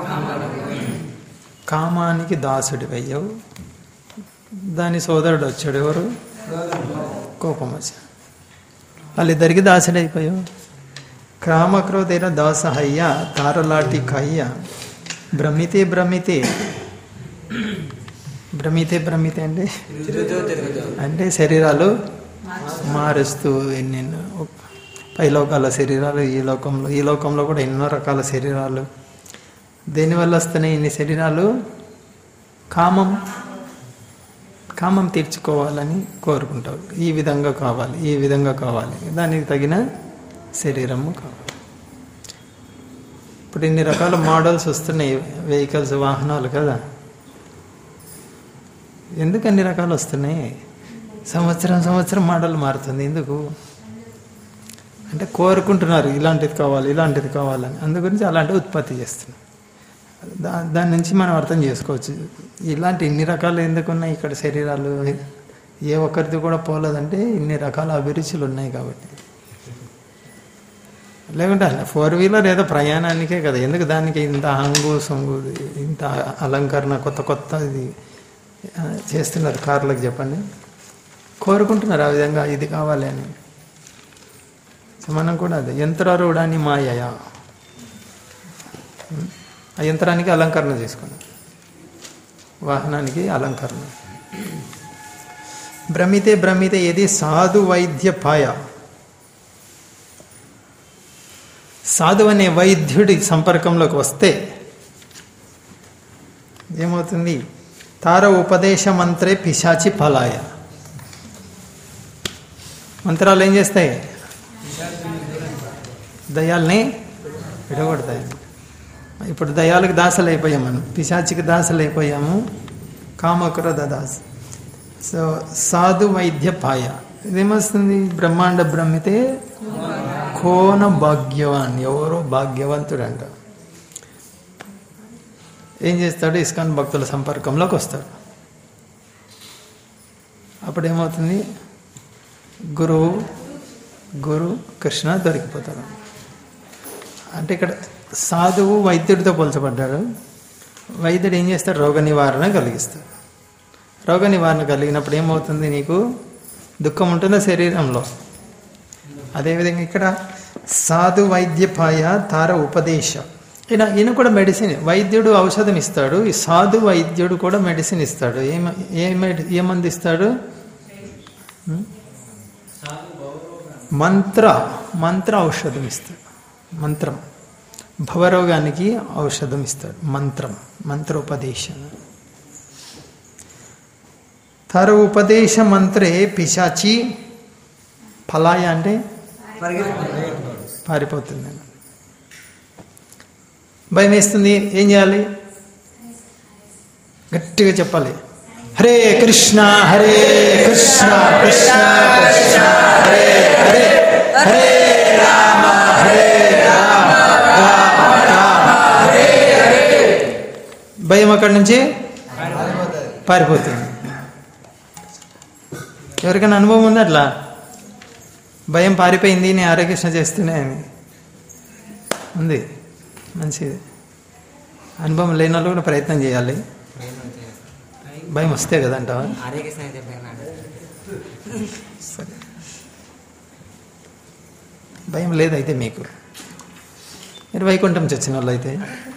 కామానికి దాసుడివయ్యావు దాని సోదరుడు వచ్చాడు ఎవరు కోపం వచ్చాడు వాళ్ళిద్దరికి దాసుడైపోయావు కామక్రోధైర దాస హయ్య తారలాటి కయ్య భ్రమితే భ్రమితే భ్రమితే భ్రమితే అంటే తిరుగుతూ తిరుగుతూ అంటే శరీరాలు మారుస్తూ ఎన్నెన్నో పై లోకాల శరీరాలు ఈ లోకంలో ఈ లోకంలో కూడా ఎన్నో రకాల శరీరాలు దేనివల్ల వస్తున్నాయి ఇన్ని శరీరాలు కామం కామం తీర్చుకోవాలని కోరుకుంటావు ఈ విధంగా కావాలి ఈ విధంగా కావాలి దానికి తగిన శరీరము కావాలి ఇప్పుడు ఇన్ని రకాల మోడల్స్ వస్తున్నాయి వెహికల్స్ వాహనాలు కదా ఎందుకు అన్ని రకాలు వస్తున్నాయి సంవత్సరం సంవత్సరం మోడల్ మారుతుంది ఎందుకు అంటే కోరుకుంటున్నారు ఇలాంటిది కావాలి ఇలాంటిది కావాలని అందు గురించి అలాంటి ఉత్పత్తి చేస్తున్నారు దా దాని నుంచి మనం అర్థం చేసుకోవచ్చు ఇలాంటి ఇన్ని రకాలు ఎందుకున్నాయి ఇక్కడ శరీరాలు ఏ ఒక్కరిది కూడా పోలేదంటే ఇన్ని రకాల అభిరుచులు ఉన్నాయి కాబట్టి లేకుంటే ఫోర్ వీలర్ ఏదో ప్రయాణానికే కదా ఎందుకు దానికి ఇంత హంగు సొంగు ఇంత అలంకరణ కొత్త కొత్త ఇది ఆ, చేస్తున్నారు కార్లకు చెప్పండి కోరుకుంటున్నారు ఆ విధంగా ఇది కావాలి అని సో మనం కూడా అదే యంత్రారూఢాన్ని మాయయా ఆ యంత్రానికి అలంకరణ చేసుకున్నాం వాహనానికి అలంకరణ భ్రమితే భ్రమితే ఏది సాధు వైద్య పాయ సాధు అనే వైద్యుడి సంపర్కంలోకి వస్తే ఏమవుతుంది తార ఉపదేశ మంత్రే పిశాచి ఫలాయ మంత్రాలు ఏం చేస్తాయి దయాల్ని విడగొడతాయి ఇప్పుడు దయాలకు దాసలు అయిపోయాం మనం పిశాచికి దాసలు అయిపోయాము కామక్రోధ దాస్ సో సాధు వైద్య పాయ ఇదేమొస్తుంది బ్రహ్మాండ బ్రహ్మితే కోన భాగ్యవాన్ ఎవరో భాగ్యవంతుడు అంట ఏం చేస్తాడు ఇస్కాన్ భక్తుల సంపర్కంలోకి వస్తాడు అప్పుడు ఏమవుతుంది గురువు గురు కృష్ణ దొరికిపోతాడు అంటే ఇక్కడ సాధువు వైద్యుడితో పోల్చబడ్డాడు వైద్యుడు ఏం చేస్తాడు రోగ నివారణ కలిగిస్తాడు రోగ నివారణ కలిగినప్పుడు ఏమవుతుంది నీకు దుఃఖం ఉంటుందా శరీరంలో అదేవిధంగా ఇక్కడ సాధు వైద్యపాయ తార ఉపదేశ ఈయన ఈయన కూడా మెడిసిన్ వైద్యుడు ఔషధం ఇస్తాడు ఈ సాధు వైద్యుడు కూడా మెడిసిన్ ఇస్తాడు ఏమ ఏ మెడి ఏ మంది ఇస్తాడు ఉం? మంత్ర మంత్ర ఔషధం ఇస్తాడు మంత్రం భవరోగానికి ఔషధం ఇస్తాడు మంత్రం మంత్రోపదేశం తర ఉపదేశ మంత్రే పిశాచి ఫలాయ అంటే పారిపోతుంది భయం వేస్తుంది ఏం చేయాలి గట్టిగా చెప్పాలి హరే కృష్ణ హరే కృష్ణ కృష్ణ కృష్ణ హరే హరే హరే రామ హరే రామ రామ రామ హరే హరే భయం అక్కడి నుంచి పారిపోతుంది ఎవరికైనా అనుభవం ఉందా అట్లా భయం పారిపోయింది నేను ఆరోగ్యకృష్ణ చేస్తూనే అని ఉంది మంచిది అనుభవం లేని వాళ్ళు కూడా ప్రయత్నం చేయాలి భయం వస్తే కదా అంటావా ఆరోగ్య స్నేహితులు చెప్పాను సరే భయం లేదైతే మీకు మీరు వైకుంఠం చచ్చిన వాళ్ళు అయితే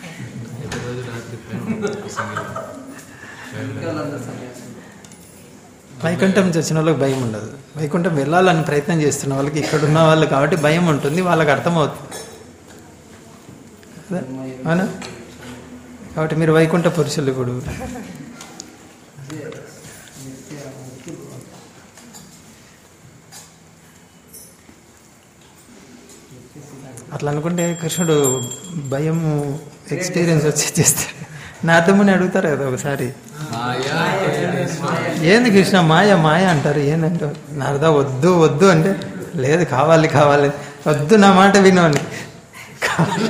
వాళ్ళందరూ సన్యాసులు వైకుంఠం చచ్చిన వాళ్ళకి భయం ఉండదు వైకుంఠం వెళ్ళాలని ప్రయత్నం చేస్తున్న వాళ్ళకి ఇక్కడ ఉన్న వాళ్ళు కాబట్టి భయం ఉంటుంది వాళ్ళకి అర్థమవుతుంది కదా? అవునా కాబట్టి మీరు వైకుంఠ పురుషులు ఇప్పుడు అట్లా అనుకుంటే కృష్ణుడు భయం ఎక్స్పీరియన్స్ వచ్చి చేస్తాడు నాథముని అడుగుతారు కదా ఒకసారి ఏంది కృష్ణ మాయ మాయ అంటారు ఏందంటే నారదా వద్దు వద్దు అంటే లేదు కావాలి కావాలి వద్దు నా మాట విను అని కావాలి.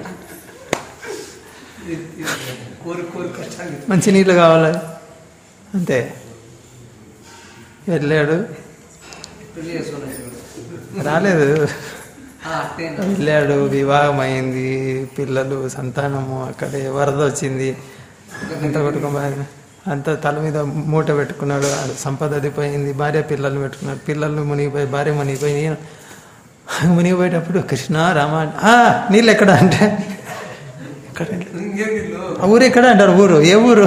కోరి కోరి కష్టాన్ని మంచి నీళ్ళు కావాలి అంతే వెళ్ళాడు పెళ్లి చేసుకున్నాడు రాలేదు అట్టేనా వెళ్ళాడు వివాహం అయింది పిల్లలు సంతానము అక్కడే వరద వచ్చింది అంత కొట్టుకుని అంత తల మీద మూట పెట్టుకున్నాడు ఆ సంపద అది పోయింది భార్య పిల్లలు పెట్టుకున్నాడు పిల్లలు మునిగిపోయి భార్య మునిగిపోయి ఈయన మునిగిపోయేటప్పుడు కృష్ణ రామ అంటే, "ఆ, నీళ్ళు ఎక్కడ అంటే ఎక్కడ ఆ ఊరు ఎక్కడ అంటారు ఊరు ఏ ఊరు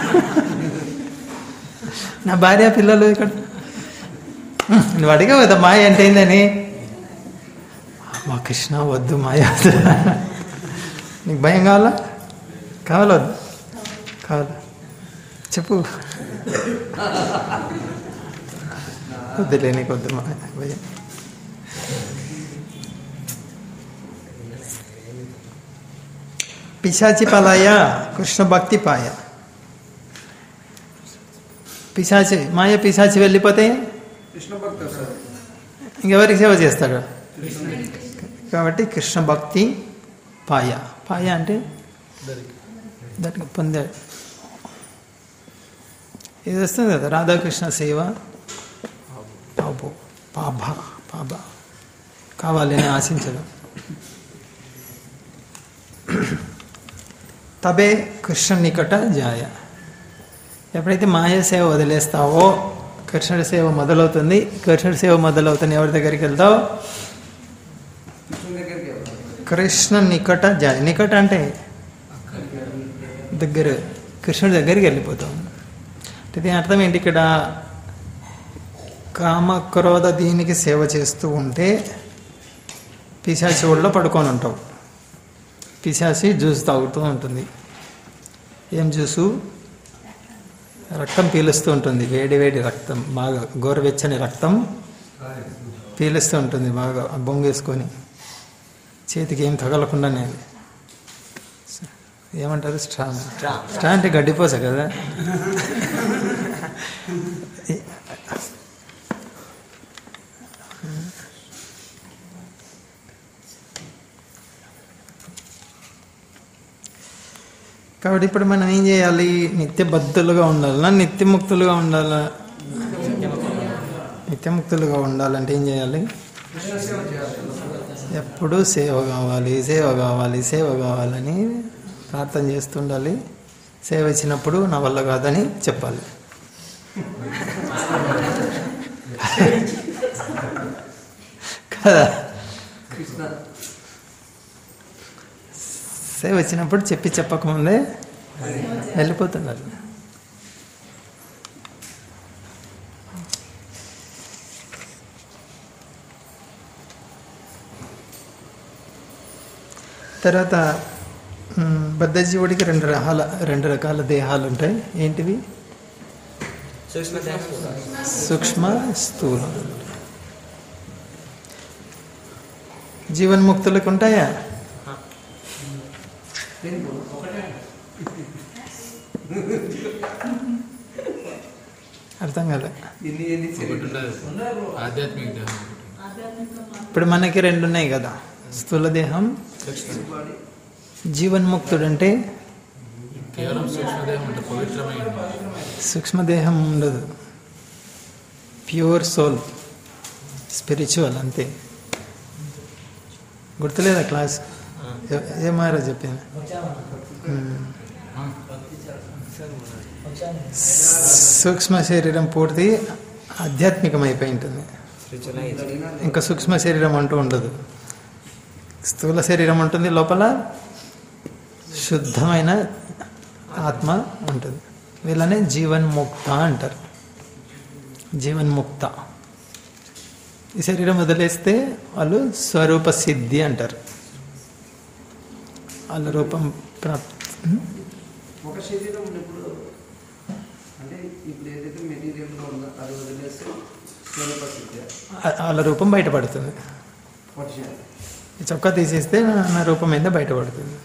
నా భార్య పిల్లలు ఇక్కడ "ఉమ్, నువ్వు అడిగావు కదా మాయ అంటే ఏందని మా కృష్ణ వద్దు మాయ వద్దు నీకు భయం కావాలా కావాలా వద్దు కావాలా చెప్పు వద్దులే నీకు వద్దు మా భయం పిశాచి పలాయ కృష్ణ భక్తి పాయ పిశాచి మాయ పిశాచి వెళ్ళిపోతే కృష్ణ భక్త సార్ ఇంకెవరికి సేవ చేస్తాడు కాబట్టి కృష్ణ భక్తి పాయ పాయ అంటే దానికి పొందాడు ఇది వస్తుంది కదా రాధాకృష్ణ సేవ పాపో పాభ పాభ కావాలని ఆశించడం తబే కృష్ణ నికట జాయ ఎప్పుడైతే మాయ సేవ వదిలేస్తావో కృష్ణుడి సేవ మొదలవుతుంది కృష్ణుడి సేవ మొదలవుతుంది ఎవరి దగ్గరికి వెళ్తావు కృష్ణ దగ్గరికి వెళ్తాడు కృష్ణ నికట జాయ నికట అంటే దగ్గర కృష్ణుడి దగ్గరికి వెళ్ళిపోతాం అంటే దీని అర్థం ఏంటి ఇక్కడ కామ క్రోధ దీనికి సేవ చేస్తూ ఉంటే పిశాచి ఒళ్ళో పడుకొని ఉంటావు పిశాచి జ్యూస్ తాగుతూ ఉంటుంది ఏం జ్యూసు రక్తం పీలుస్తూ ఉంటుంది వేడి వేడి రక్తం బాగా గోరువెచ్చని రక్తం పీలుస్తూ ఉంటుంది బాగా బొంగేసుకొని చేతికి ఏం తగలకుండా నేను ఏమంటారు స్ట్రా స్ట్రా. స్ట్రా అంటే గడ్డిపోస కదా కాబట్టి ఇప్పుడు మనం ఏం చేయాలి నిత్యబద్ధులుగా ఉండాలన్నా నిత్యముక్తులుగా ఉండాలా నిత్యముక్తులుగా ఉండాలంటే ఏం చేయాలి కృష్ణ సేవ చేయాలి ఎప్పుడూ సేవ కావాలి సేవ కావాలి సేవ కావాలని ప్రార్థన చేస్తుండాలి సేవ ఇచ్చినప్పుడు నా వల్ల కాదని చెప్పాలి కదా కృష్ణ సేవ వచ్చినప్పుడు చెప్పి చెప్పకముందే వెళ్ళిపోతున్నారు తర్వాత మ్, బద్ధజీవుడికి రెండు రకాల రెండు రకాల దేహాలు ఉంటాయి ఏంటివి సూక్ష్మ సూక్ష్మ స్థూలం జీవన్ముక్తులకు ఉంటాయా దేనికి ఒకటే అర్థం కదా ఎన్ని ఎన్ని ఒకటి ఉండదు ఆధ్యాత్మిక దేహం ఇప్పుడు మనకి రెండు ఉన్నాయి కదా స్థూల దేహం బాడీ జీవన్ముక్తుడు అంటే కేవలం సూక్ష్మదేహం అంటే పవిత్రమైన సూక్ష్మదేహం ఉండదు ప్యూర్ సోల్ స్పిరిచువల్ అంతే గుర్తులేదా క్లాస్ ఏ- ఏమారో చెప్పింది ఉమ్. సూక్ష్మ శరీరం పూర్తి ఆధ్యాత్మికం అయిపోయి ఉంటుంది ఇంకా సూక్ష్మ శరీరం అంటూ ఉండదు స్థూల శరీరం ఉంటుంది లోపల శుద్ధమైన ఆత్మ ఉంటుంది వీళ్ళనే జీవన్ముక్త అంటారు జీవన్ముక్త ఈ శరీరం వదిలేస్తే వాళ్ళు స్వరూప సిద్ధి అంటారు వాళ్ళ రూపం ప్రాప్తి ఒక శరీరం ఉన్నప్పుడు అంటే ఇప్పుడు ఏదైతే మెటీరియల్గా ఉందో అది వదిలేస్తే స్వరూప సిద్ధి వాళ్ళ రూపం బయటపడుతుంది ఒకటి చేయాలి. ఈ చొక్కా తీసేస్తే నా నా రూపం మీద బయటపడుతుంది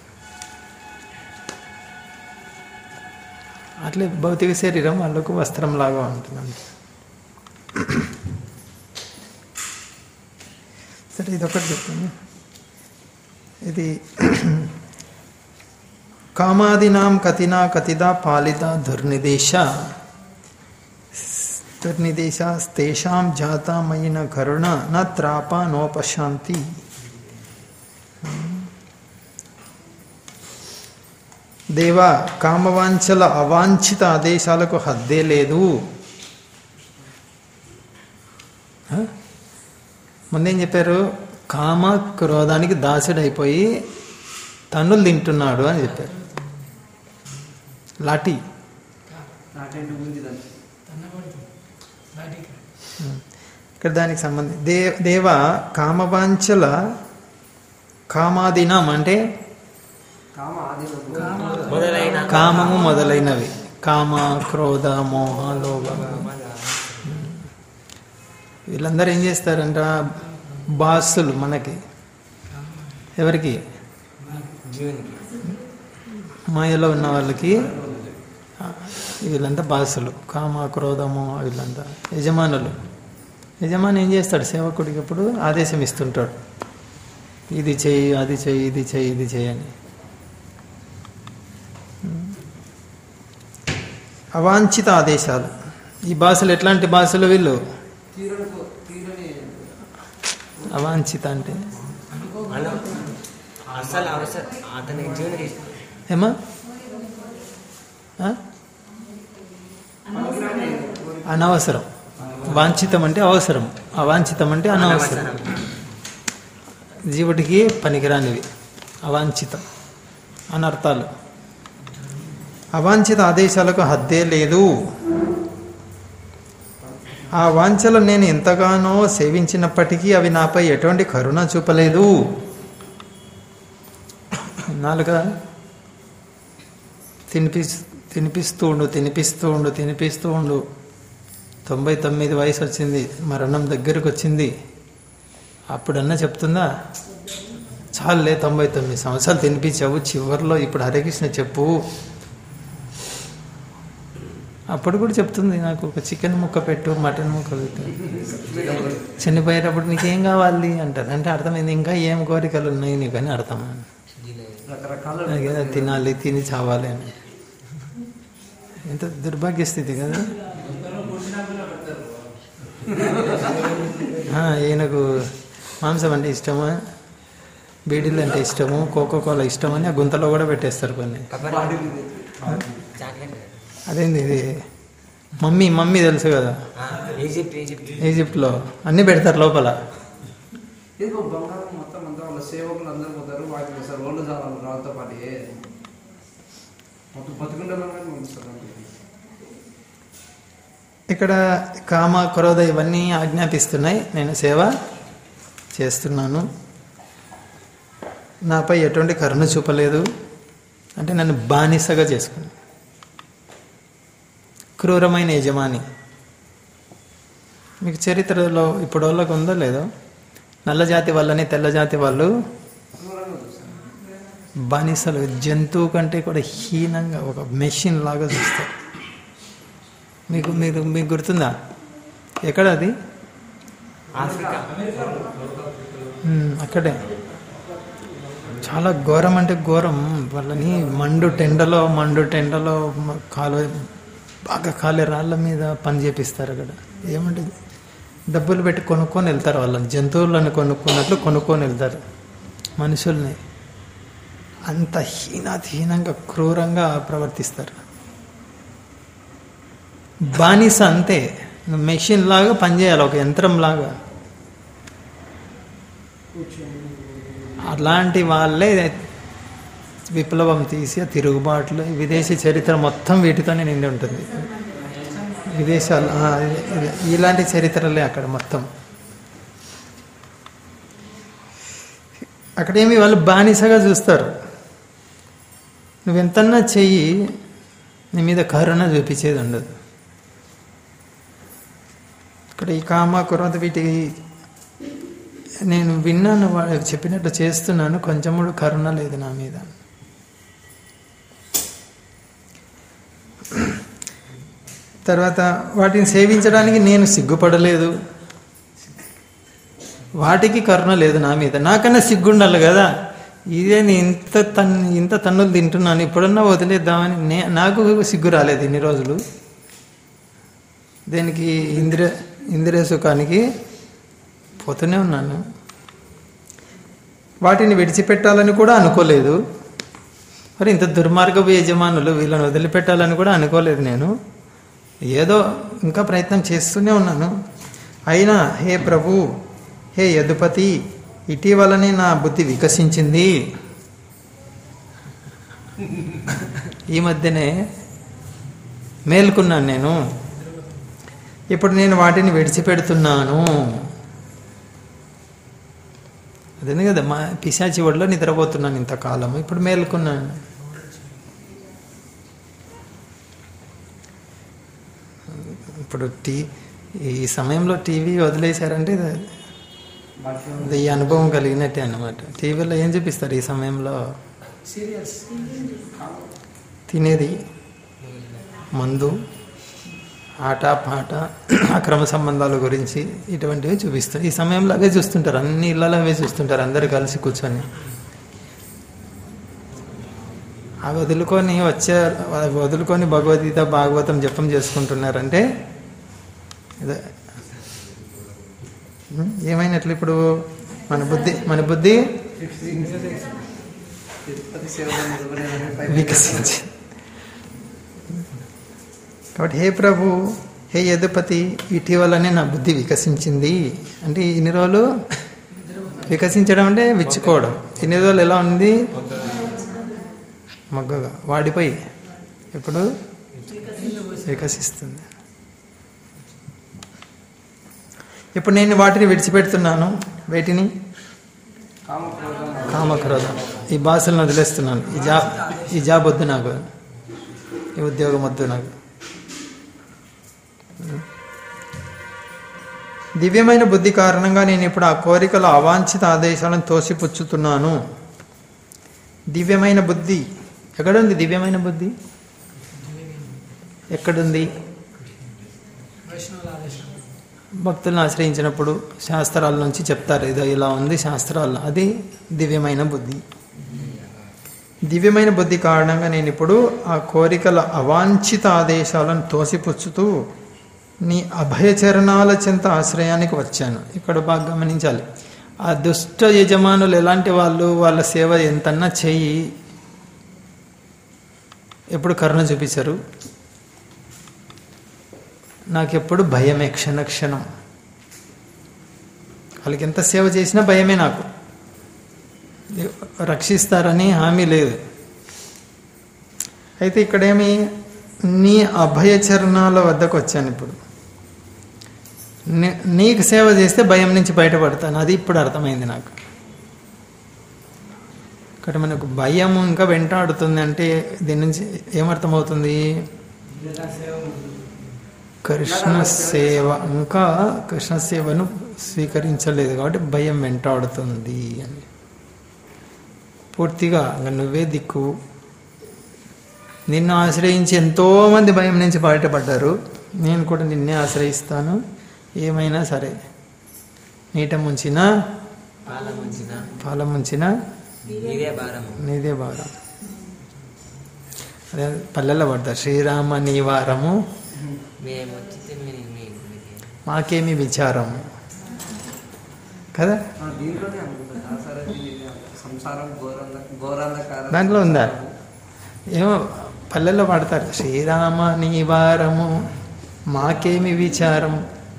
అట్లే భౌతిక శరీరం వాళ్ళకు వస్త్రం లాగా ఉంటుంది అంతే సరే ఇది ఒకటి చెప్తాను ఇది కామాదినాం కతినా కతిదా పాలిత దుర్నిదేశ దుర్నిదేశ తేషాం జాతమైన కరుణ న త్రాప నోపశాంతి దేవా కామవాంఛల అవాంఛిత ఆదేశాలకు హద్దే లేదు హ? ముందేం చెప్పారు కామ క్రోధానికి దాసుడైపోయి తన్నులు తింటున్నాడు అని చెప్పారు లాఠీ నాటేంటి గురించి దాన్ని తన్నబడుతుంది బయటికి ఇక్కడ దానికి సంబంధం దే దేవ కామవాంఛల కామాదినం అంటే కామ ఆది మొదలైన కామము మొదలైనవి కామ క్రోధ మోహ లోభ వీళ్ళందరూ ఏం చేస్తారంట బాసులు మనకి ఎవరికి జీవనికి మాయలో ఉన్న వాళ్ళకి ఆ, వీళ్ళంతా బాసులు కామ క్రోధ మోహ వీళ్ళంతా యజమానులు యజమాని ఏం చేస్తాడు సేవకుడికి ఎప్పుడు ఆదేశం ఇస్తుంటాడు ఇది చెయ్యి అది చెయ్యి ఇది చెయ్యి ఇది చెయ్యి అని అవాంఛిత ఆదేశాలు ఈ భాషలు ఎట్లాంటి భాషలు వీళ్ళు తీరని తీరని అవాంఛిత అంటే అను- అసలు అవసరం అతని జీవనికి ఏమా ఆ? అనవసరం వాంఛితం అంటే అవసరం అవాంఛితం అంటే అనవసరం జీవుడికి పనికిరానివి అవాంఛితం అనర్థాలు అవాంఛిత ఆదేశాలకు హద్దే లేదు ఆ వాంఛలు నేను ఎంతగానో సేవించినప్పటికీ అవి నాపై ఎటువంటి కరుణ చూపలేదు నాలుక తినిపి తినిపిస్తూ ఉండు తినిపిస్తూ ఉండు తినిపిస్తూ ఉండు తొంభై తొమ్మిది వయసు వచ్చింది మరణం దగ్గరకు వచ్చింది అప్పుడన్నా చెప్తుందా చాలులే తొంభై తొమ్మిది సంవత్సరాలు తినిపించావు చివరిలో ఇప్పుడు హరికృష్ణ చెప్పు అప్పుడు కూడా చెప్తుంది నాకు ఒక చికెన్ ముక్క పెట్టు మటన్ ముక్క పెట్టు చనిపోయేటప్పుడు నీకేం కావాలి అంటారు అంటే అర్థమైంది ఇంకా ఏం కోరికలు ఉన్నాయి నీకు అని అర్థం రకరకాల నాకేదో తినాలి తిని చావాలి అని ఎంత దుర్భాగ్య స్థితి కదా ఆ, ఈయనకు మాంసం అంటే ఇష్టమా బీడీలు అంటే ఇష్టము కోకో కోలా ఇష్టం అని ఆ గుంతలో కూడా పెట్టేస్తారు కొన్ని చాక్లెట్ అదేంది ఇది మమ్మీ మమ్మీ తెలుసు కదా ఆ, ఈజిప్ట్ ఈజిప్ట్ ఈజిప్ట్లో అన్నీ పెడతారు లోపల ఇదిగో బంగారం మొత్తం అంతా వాళ్ళ సేవకులు అందరూ పోతారు వాటికి వస్తారు వాళ్ళు చావాలి రాళ్ళతో పాటు మొత్తం బతుకుండే వాళ్ళని పంపిస్తారు ఇక్కడ కామ క్రోధ ఇవన్నీ ఆజ్ఞాపిస్తున్నాయి నేను సేవ చేస్తున్నాను నాపై ఎటువంటి కరుణ చూపలేదు అంటే నన్ను బానిసగా చేసుకుని క్రూరమైన యజమాని మీకు చరిత్రలో ఇప్పుడు వాళ్ళకు ఉందో లేదో నల్ల జాతి వాళ్ళని తెల్ల జాతి వాళ్ళు క్రూరంగా చూస్తారు బానిసలు జంతువు కంటే కూడా హీనంగా ఒక మెషిన్ లాగా చూస్తారు మీకు మీరు మీకు గుర్తుందా ఎక్కడ అది ఆఫ్రికా ఉమ్, అక్కడే చాలా ఘోరం అంటే ఘోరం వాళ్ళని మండు టెండలో మండు టెండలో మ- కాలు బాగా కాలే రాళ్ళ మీద పని చేపిస్తారు అక్కడ ఏమంటే డబ్బులు పెట్టి కొనుక్కొని వెళ్తారు వాళ్ళని జంతువులను కొనుక్కున్నట్లు కొనుక్కొని వెళ్తారు మనుషుల్ని అంత హీనాతిహీనంగా క్రూరంగా ప్రవర్తిస్తారు బానిస అంతే మెషిన్ లాగా పనిచేయాలి ఒక యంత్రం లాగా అలాంటి వాళ్ళే విప్లవం తీసి ఆ తిరుగుబాట్లు విదేశీ చరిత్ర మొత్తం వీటితోనే నిండి ఉంటుంది విదేశాలు ఆ, ఇదే- ఇదే. ఇలాంటి చరిత్రలే అక్కడ మొత్తం అక్కడేమి వాళ్ళు బానిసగా చూస్తారు నువ్వెంతన్నా చెయ్యి నీ మీద కరుణ చూపించేది ఉండదు ఇక్కడ ఈ కామ కురత వీటి నేను విన్నాను వాళ్ళు చెప్పినట్టు చేస్తున్నాను కొంచెం కూడా కరుణ లేదు నా మీద తర్వాత వాటిని సేవించడానికి నేను సిగ్గుపడలేదు వాటికి కరుణ లేదు నా మీద నాకన్నా సిగ్గుండాలి కదా ఇదే నేను ఇంత తన్ ఇంత తన్నులు తింటున్నాను ఇప్పుడన్నా వదిలేద్దామని నే నాకు సిగ్గు రాలేదు ఇన్ని రోజులు దేనికి ఇంద్రియ ఇంద్రియ సుఖానికి పోతూనే ఉన్నాను వాటిని విడిచిపెట్టాలని కూడా అనుకోలేదు మరి ఇంత దుర్మార్గపు యజమానులు వీళ్ళని వదిలిపెట్టాలని కూడా అనుకోలేదు నేను ఏదో ఇంకా ప్రయత్నం చేస్తూనే ఉన్నాను అయినా హే ప్రభు హే యదుపతి ఇటీవలనే నా బుద్ధి వికసించింది ఈ మధ్యనే మేల్కొన్నాను నేను ఇప్పుడు నేను వాటిని విడిచిపెడుతున్నాను అదే కదా మా పిశాచి ఒడిలో నిద్రపోతున్నాను ఇంతకాలం ఇప్పుడు మేల్కొన్నాను ఇప్పుడు టీ ఈ సమయంలో టీవీ వదిలేశారంటే ఇది- ఇది ఈ అనుభవం కలిగినట్టే అన్నమాట టీవీలో ఏం చూపిస్తారు ఈ సమయంలో సీరియల్స్ తినేది మందు ఆట పాట అక్రమ సంబంధాల గురించి ఇటువంటివి చూపిస్తారు ఈ సమయంలో అవే చూస్తుంటారు అన్ని ఇళ్ళలో అవే చూస్తుంటారు అందరు కలిసి కూర్చొని అవి వదులుకొని వచ్చే అవి వదులుకొని భగవద్గీత భాగవతం జపం చేసుకుంటున్నారంటే ఇదే ఉం? ఏమైనట్లు ఇప్పుడు మన బుద్ధి మన బుద్ధి తిరుపతి సేవలో నిలబడేదని పై వికసించి కాబట్టి హే ప్రభు హే యదుపతి ఇటీవలనే నా బుద్ధి వికసించింది అంటే ఇన్ని రోజులు వికసించడం అంటే విచ్చుకోవడం ఇన్ని రోజులు ఎలా ఉంది మొగ్గగా వాడిపోయి ఇప్పుడు వికసిస్తుంది ఇప్పుడు నేను వాటిని విడిచిపెడుతున్నాను వేటిని కామక్రోధం కామక్రోధం ఈ భాషలను వదిలేస్తున్నాను ఈ జాబ్ ఈ జాబ్ వద్దు నాకు ఈ ఉద్యోగం వద్దు నాకు దివ్యమైన బుద్ధి కారణంగా నేను ఇప్పుడు ఆ కోరికల అవాంఛిత ఆదేశాలను తోసిపుచ్చుతున్నాను దివ్యమైన బుద్ధి ఎక్కడుంది దివ్యమైన బుద్ధి ఎక్కడుంది వైష్ణవుల ఆదేశం భక్తులను ఆశ్రయించినప్పుడు శాస్త్రాల నుంచి చెప్తారు ఇదో ఇలా ఉంది శాస్త్రాలు అది దివ్యమైన బుద్ధి దివ్యమైన బుద్ధి కారణంగా నేను ఇప్పుడు ఆ కోరికల అవాంఛిత ఆదేశాలను తోసిపుచ్చుతూ నీ అభయచరణాల చెంత ఆశ్రయానికి వచ్చాను ఇక్కడ బాగా గమనించాలి ఆ దుష్ట యజమానులు ఎలాంటి వాళ్ళు వాళ్ళ సేవ ఎంతన్నా చెయ్యి ఎప్పుడు కరుణ చూపించరు నాకెప్పుడు భయమే క్షణ క్షణం వాళ్ళకి ఎంత సేవ చేసినా భయమే నాకు రక్షిస్తారని హామీ లేదు అయితే ఇక్కడేమి నీ అభయచరణాల వద్దకు వచ్చాను ఇప్పుడు నీ- నీకు సేవ చేస్తే భయం నుంచి బయటపడతాను అది ఇప్పుడు అర్థమైంది నాకు ఇక్కడ మనకు భయం ఇంకా వెంటాడుతుంది అంటే దీని నుంచి ఏమర్థమవుతుంది కృష్ణ సేవ ఇంకా కృష్ణ సేవను స్వీకరించలేదు కాబట్టి భయం వెంటాడుతుంది అని పూర్తిగా ఇంకా నువ్వే దిక్కు నిన్ను ఆశ్రయించి ఎంతో మంది భయం నుంచి బయటపడ్డారు నేను కూడా నిన్నే ఆశ్రయిస్తాను ఏమైనా సరే నీట ముంచినా పాల ముంచిన పాల ముంచినా నీదే భారము నీదే భారం అదే పల్లెల్లో పడతారు శ్రీరామ నీవారము మేము వచ్చితే మీ మీ మీకు మాకేమి విచారము కదా ఆ, దీంట్లోనే అనుకుంటా సరే దీని సంసారం ఘోరంద ఘోరాంధకార దాంట్లో ఉందా ఏమో పల్లెల్లో పాడతారు శ్రీరామ నీవారము మాకేమి విచారం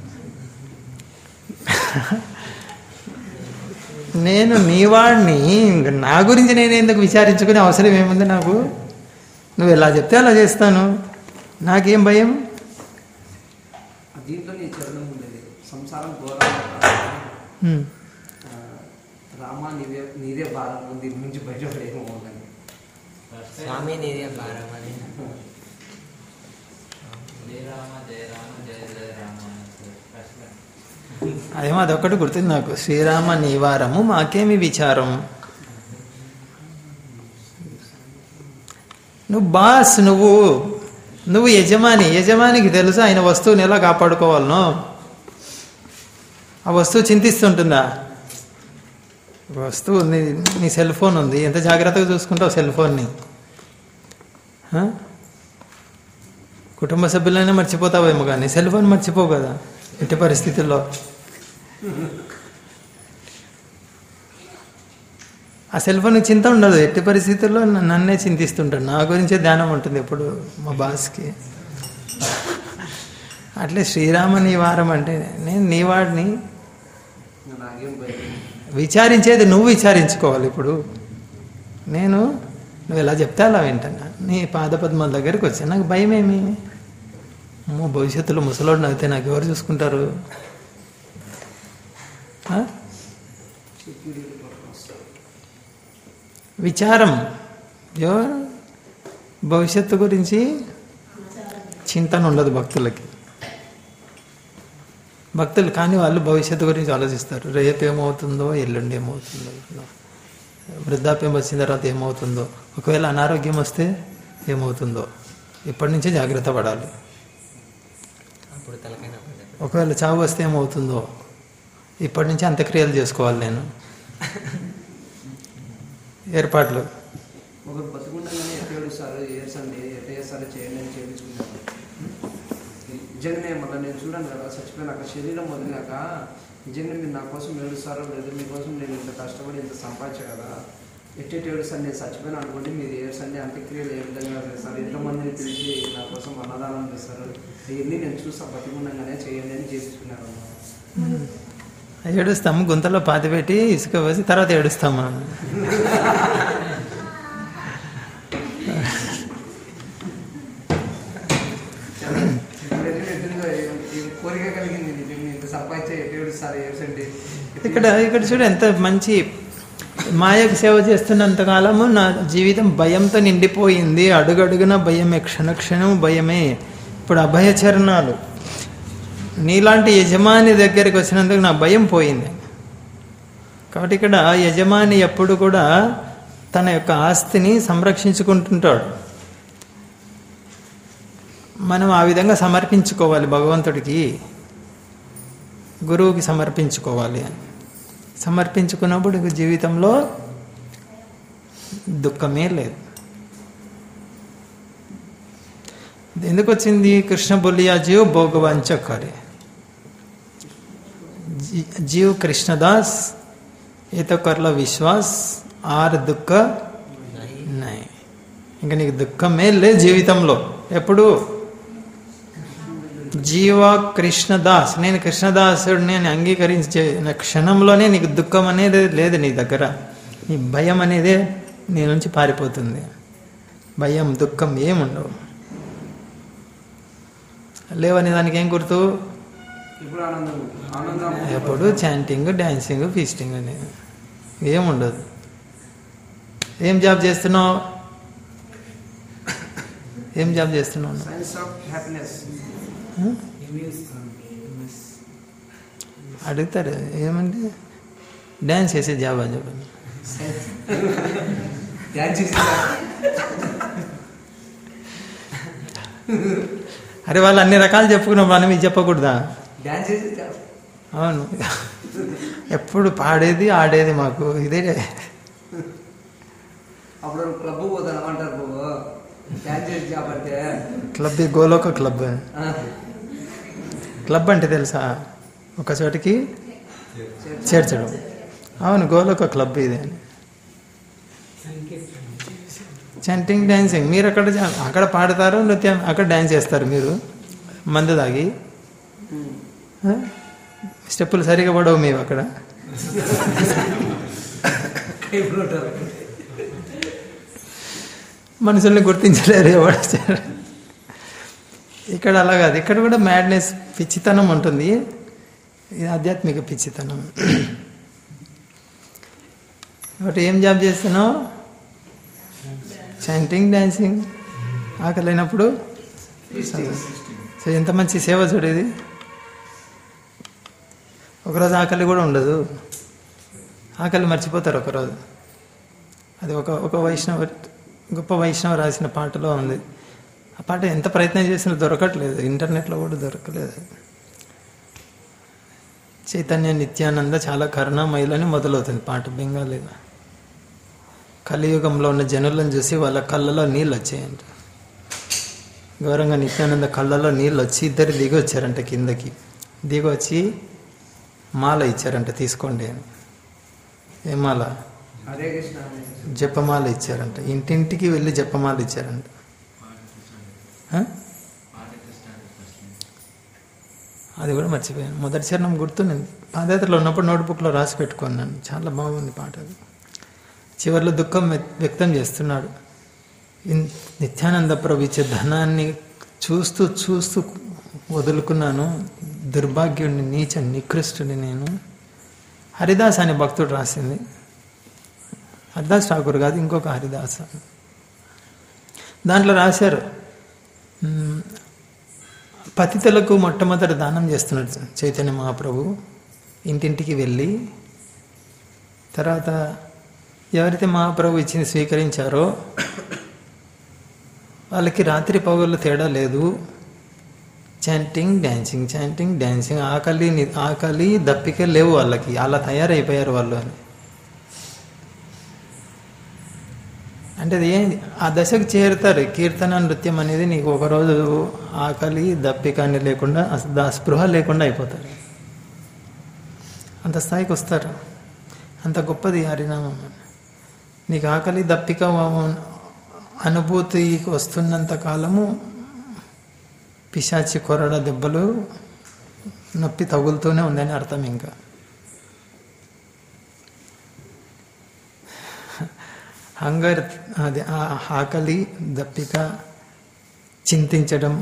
నేను నీవాడిని ఇంక నా గురించి నేను ఎందుకు విచారించుకునే అవసరం ఏముంది నాకు నువ్వు ఎలా చెప్తే అలా చేస్తాను నాకేం భయం ఆ, దీంట్లో నీ చరణం ఉండేది సంసారం ఘోరాంధకార హ్మ్. ఆ, రామా నీవే నీదే భారం దీని నుంచి బయటపడేమో అని స్వామి నీదే భారం అని జయ రామ జయ రామ జయ జయ రామ ప్రశ్న అదేమో అదొక్కటి గుర్తుంది నాకు శ్రీరామ నీవారము మాకేమి విచారం నువ్వు బాస్ నువ్వు నువ్వు యజమాని యజమానికి తెలుసు ఆయన వస్తువుని ఎలా కాపాడుకోవాలనో ఆ వస్తువు చింతిస్తుంటుందా వస్తువు ఉంది నీ సెల్ ఫోన్ ఉంది ఎంత జాగ్రత్తగా చూసుకుంటావు సెల్ ఫోన్ని ఆ? కుటుంబ సభ్యులైనా మర్చిపోతావేమో కానీ సెల్ ఫోన్ మర్చిపోవు కదా ఎట్టి పరిస్థితుల్లో ఆ సెల్ ఫోన్ చింత ఉండదు ఎట్టి పరిస్థితుల్లో న- నన్నే చింతిస్తుంటాడు నా గురించే ధ్యానం ఉంటుంది ఎప్పుడు మా బాస్కి అట్లే శ్రీరామ నీవారం అంటే నేను నీవాడిని నాకేం భయం విచారించేది నువ్వు విచారించుకోవాలి ఇప్పుడు నేను నువ్వు ఎలా చెప్తే అలా వింటాను నీ పాదపద్మాల దగ్గరికి వచ్చా నాకు భయం ఏమి అమ్మో భవిష్యత్తులో ముసలోడిని అయితే నాకు ఎవరు చూసుకుంటారు ఆ? సెక్యూరిటీ పర్పస్ విచారం ఎవరు భవిష్యత్తు గురించి చింతన ఉండదు భక్తులకి భక్తులు కానీ వాళ్ళు భవిష్యత్తు గురించి ఆలోచిస్తారు రేపు ఏమవుతుందో ఎల్లుండి ఏమవుతుందో వృద్ధాప్యం వచ్చిన తర్వాత ఏమవుతుందో ఒకవేళ అనారోగ్యం వస్తే ఏమవుతుందో ఇప్పటి నుంచే జాగ్రత్త పడాలి అప్పుడు తలకైనా పడ్డది ఒకవేళ చావు వస్తే ఏమవుతుందో ఇప్పటి నుంచి అంత్యక్రియలు చేసుకోవాలి నేను ఏర్పాట్లు ఒకరు బతుకుండగానే ఎట్లా ఏడుస్తారు ఏడ్చండి ఎట్లా చేస్తారో చేయండి అని చేయించుకున్నారు నిజంగానే మళ్ళీ నేను చూడాను కదా చచ్చిపోయినాక శరీరం వదిలినాక నిజంగా మీరు నా కోసం ఏడుస్తారో లేదు మీకోసం నేను ఇంత కష్టపడి ఇంత సంపాదించా కదా ఎట్టెట్ ఏడుస్తాను నేను చచ్చిపోయినా అనుకోండి మీరు ఏడ్చండి అంత్యక్రియలు ఏ విధంగా చేస్తారు ఎంతమందిని పిలిచి నా కోసం అన్నదానం చేస్తారు ఇవన్నీ నేను చూస్తా బతికుండగానే చేయండి అని చేసుకున్నారు ఏడుస్తాము గుంతలో పాతి పెట్టి ఇసుక వేసి తర్వాత ఏడుస్తాము కోరిక కలిగింది నిజంగా ఇంత సంపాదించే ఎట్లా ఏడుస్తారు ఏడ్చండి ఇక్కడ ఇక్కడ చూడు ఎంత మంచి మాయకు సేవ చేస్తున్నంత కాలము నా జీవితం భయంతో నిండిపోయింది అడుగడుగున భయమే క్షణ క్షణం భయమే ఇప్పుడు అభయ చరణాలు నీలాంటి యజమాని దగ్గరికి వచ్చినందుకు నా భయం పోయింది కాబట్టి ఇక్కడ యజమాని ఎప్పుడు కూడా తన యొక్క ఆస్తిని సంరక్షించుకుంటుంటాడు మనం ఆ విధంగా సమర్పించుకోవాలి భగవంతుడికి గురువుకి సమర్పించుకోవాలి అని సమర్పించుకున్నప్పుడు ఇక జీవితంలో దుఃఖమే లేదు ఎందుకు వచ్చింది కృష్ణ బొలియా జీవ్ భోగవంచ కరే जी- जीव कृष्णदास ये तो कर लो विश्वास ఆర్ దుఃఖ నై ఇంకా నీకు దుఃఖమే లేదు జీవితంలో ఎప్పుడు జీవ కృష్ణదాస్ నేను కృష్ణదాసుడిని అని అంగీకరించే క్షణంలోనే నీకు దుఃఖం అనేది లేదు నీ దగ్గర నీ భయం అనేదే నీ నుంచి పారిపోతుంది భయం దుఃఖం ఏముండవు లేవని దానికి ఏం గుర్తు ఇప్పుడు ఆనందం ఆనందం ఎప్పుడు చాంటింగ్ డాన్సింగ్ ఫీస్టింగ్ అని ఏముండదు ఏం జాబ్ చేస్తున్నావు ఏం జాబ్ చేస్తున్నావు సైన్స్ ఆఫ్ హ్యాపీనెస్ అడుగుతారు ఏమంటే డ్యాన్స్ చేసే జాబ్ అని చెప్పండి డ్యాన్స్ చేసి అరే వాళ్ళు అన్ని రకాలు చెప్పుకున్నాం మనం ఇది చెప్పకూడదా డ్యాన్స్ చేసి అవును ఎప్పుడు పాడేది ఆడేది మాకు ఇదే అప్పుడు క్లబ్ పోతాను ఏమంటారు బాబు డ్యాన్స్ చేసి చేపడితే క్లబ్ ఈ గోలోక క్లబ్ ఆ, క్లబ్ అంటే తెలుసా ఒక చోటికి చేర్చడం అవును గోలోక క్లబ్ ఇది అని చంటింగ్ డ్యాన్సింగ్ మీరు అక్కడ చ- అక్కడ పాడతారు నృత్యం అక్కడ డ్యాన్స్ చేస్తారు మీరు మందు తాగి ఆ? స్టెప్పులు సరిగా పడవు మేము అక్కడ కైపులు ఉంటారు మనుషుల్ని గుర్తించలేరు ఎవడు వచ్చారు. ఇక్కడ అలా కాదు ఇక్కడ కూడా మ్యాడ్నెస్ పిచ్చితనం ఉంటుంది ఇది ఆధ్యాత్మిక పిచ్చితనం ఒకటి ఏం జాబ్ చేస్తున్నావు చాంటింగ్ డాన్సింగ్ ఆకలినప్పుడు సో ఎంత మంచి సేవ చూడేది ఒకరోజు ఆకలి కూడా ఉండదు ఆకలి మర్చిపోతారు ఒకరోజు అది ఒక ఒక వైష్ణవ గొప్ప వైష్ణవ రాసిన పాటలో ఉంది ఆ పాట ఎంత ప్రయత్నం చేసినా దొరకట్లేదు ఇంటర్నెట్లో కూడా దొరకలేదు చైతన్య నిత్యానంద చాలా కరుణామయులని మొదలవుతుంది పాట బెంగాలీలో కలియుగంలో ఉన్న జనులను చూసి వాళ్ళ కళ్ళలో నీళ్ళు వచ్చాయంట ఘోరంగా నిత్యానంద కళ్ళలో నీళ్ళు వచ్చి ఇద్దరు దిగి వచ్చారంట కిందకి దిగి వచ్చి మాల ఇచ్చారంట తీసుకోండి అని ఏ మాల హరే కృష్ణ హరే జపమాల ఇచ్చారంట ఇంటింటికి వెళ్ళి జపమాల ఇచ్చారంట ఆ? అది కూడా మర్చిపోయాను మొదటి చరణం గుర్తుంది పాదయాత్రలో ఉన్నప్పుడు నోట్బుక్లో రాసి పెట్టుకున్నాను చాలా బాగుంది పాట అది చివరిలో దుఃఖం వ్య- వ్యక్తం చేస్తున్నాడు ఇన్- నిత్యానంద ప్రభు ఇచ్చే ధనాన్ని చూస్తూ చూస్తూ వదులుకున్నాను దుర్భాగ్యుడిని నీచ నికృష్టుని నేను హరిదాస్ అనే భక్తుడు రాసింది హరిదాస్ ఠాకూర్ కాదు ఇంకొక హరిదాస్ దాంట్లో రాశారు మ్, పతితులకు మొట్టమొదటి దానం చేస్తున్నాడు చైతన్య మహాప్రభు ఇంటింటికి వెళ్ళి తర్వాత ఎవరైతే మహాప్రభు ఇచ్చింది స్వీకరించారో వాళ్ళకి రాత్రి పగళ్ళు తేడా లేదు చాంటింగ్ డ్యాన్సింగ్ చాంటింగ్ డ్యాన్సింగ్ ఆకలి ని- ఆకలి దప్పిక లేవు వాళ్ళకి అలా తయారైపోయారు వాళ్ళు అని అంటే అది ఏం ఆ దశకు చేరుతారు కీర్తన నృత్యం అనేది నీకు ఒకరోజు ఆకలి దప్పిక అని లేకుండా అస- దా స్పృహ లేకుండా అయిపోతారు అంత స్థాయికి వస్తారు అంత గొప్పది హరినామం నీకు ఆకలి దప్పిక వ- అనుభూతికి వస్తున్నంత కాలము పిశాచి కొరడ దెబ్బలు నొప్పి తగులుతూనే ఉందని అర్థం ఇంకా హంగర్ అది ఆ ఆకలి దప్పిక చింతించడం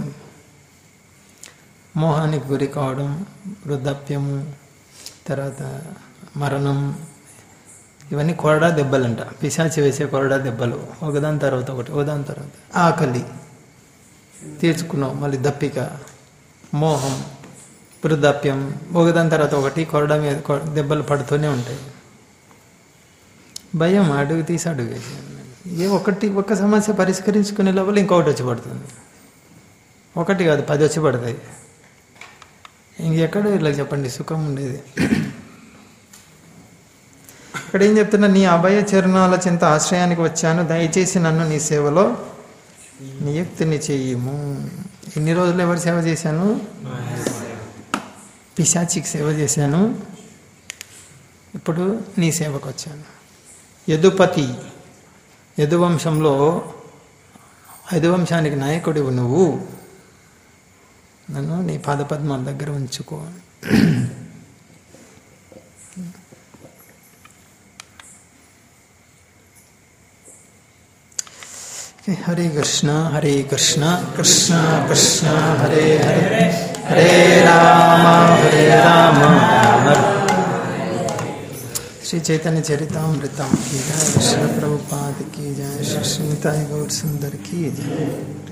మోహానికి గురి కావడం వృద్ధాప్యము తర్వాత మరణం ఇవన్నీ కొరడా దెబ్బలంట పిశాచి వేసే కొరడా దెబ్బలు ఒకదాని తర్వాత ఒకటి ఒకదాని తర్వాత ఆకలి తీర్చుకున్నాం మళ్ళీ దప్పిక మోహం వృద్ధాప్యం ఒకదాని తర్వాత ఒకటి కొరడా మీద కొ- దెబ్బలు పడుతూనే ఉంటాయి భయం అడుగు తీసి అడుగు వేసి ఏ ఒకటి ఒక సమస్య పరిష్కరించుకునే లోపల ఇంకొకటి వచ్చి పడుతుంది ఒకటి కాదు పది వచ్చి పడతాయి ఇంకెక్కడ ఇలా చెప్పండి సుఖం ఉండేది ఇక్కడ ఏం చెప్తున్నా నీ అభయ చరణాల చింత ఆశ్రయానికి వచ్చాను దయచేసి నన్ను నీ సేవలో నియుక్తిని చెయ్యము ఇన్ని రోజులు ఎవరు సేవ చేశాను పిశాచికి సేవ చేశాను ఇప్పుడు నీ సేవకు వచ్చాను యదుపతి యదువంశంలో యదువంశానికి నాయకుడివు నువ్వు నన్ను నీ పాదపద్మాల దగ్గర ఉంచుకో హరే కృష్ణ హరే కృష్ణ కృష్ణ కృష్ణ హరే హరే హరే రామ హరే రామ రామ श्री चैतन्य चरितामृतम की जय श्री प्रभुपाद की जय श्री श्रीताई गौर सुंदर की जय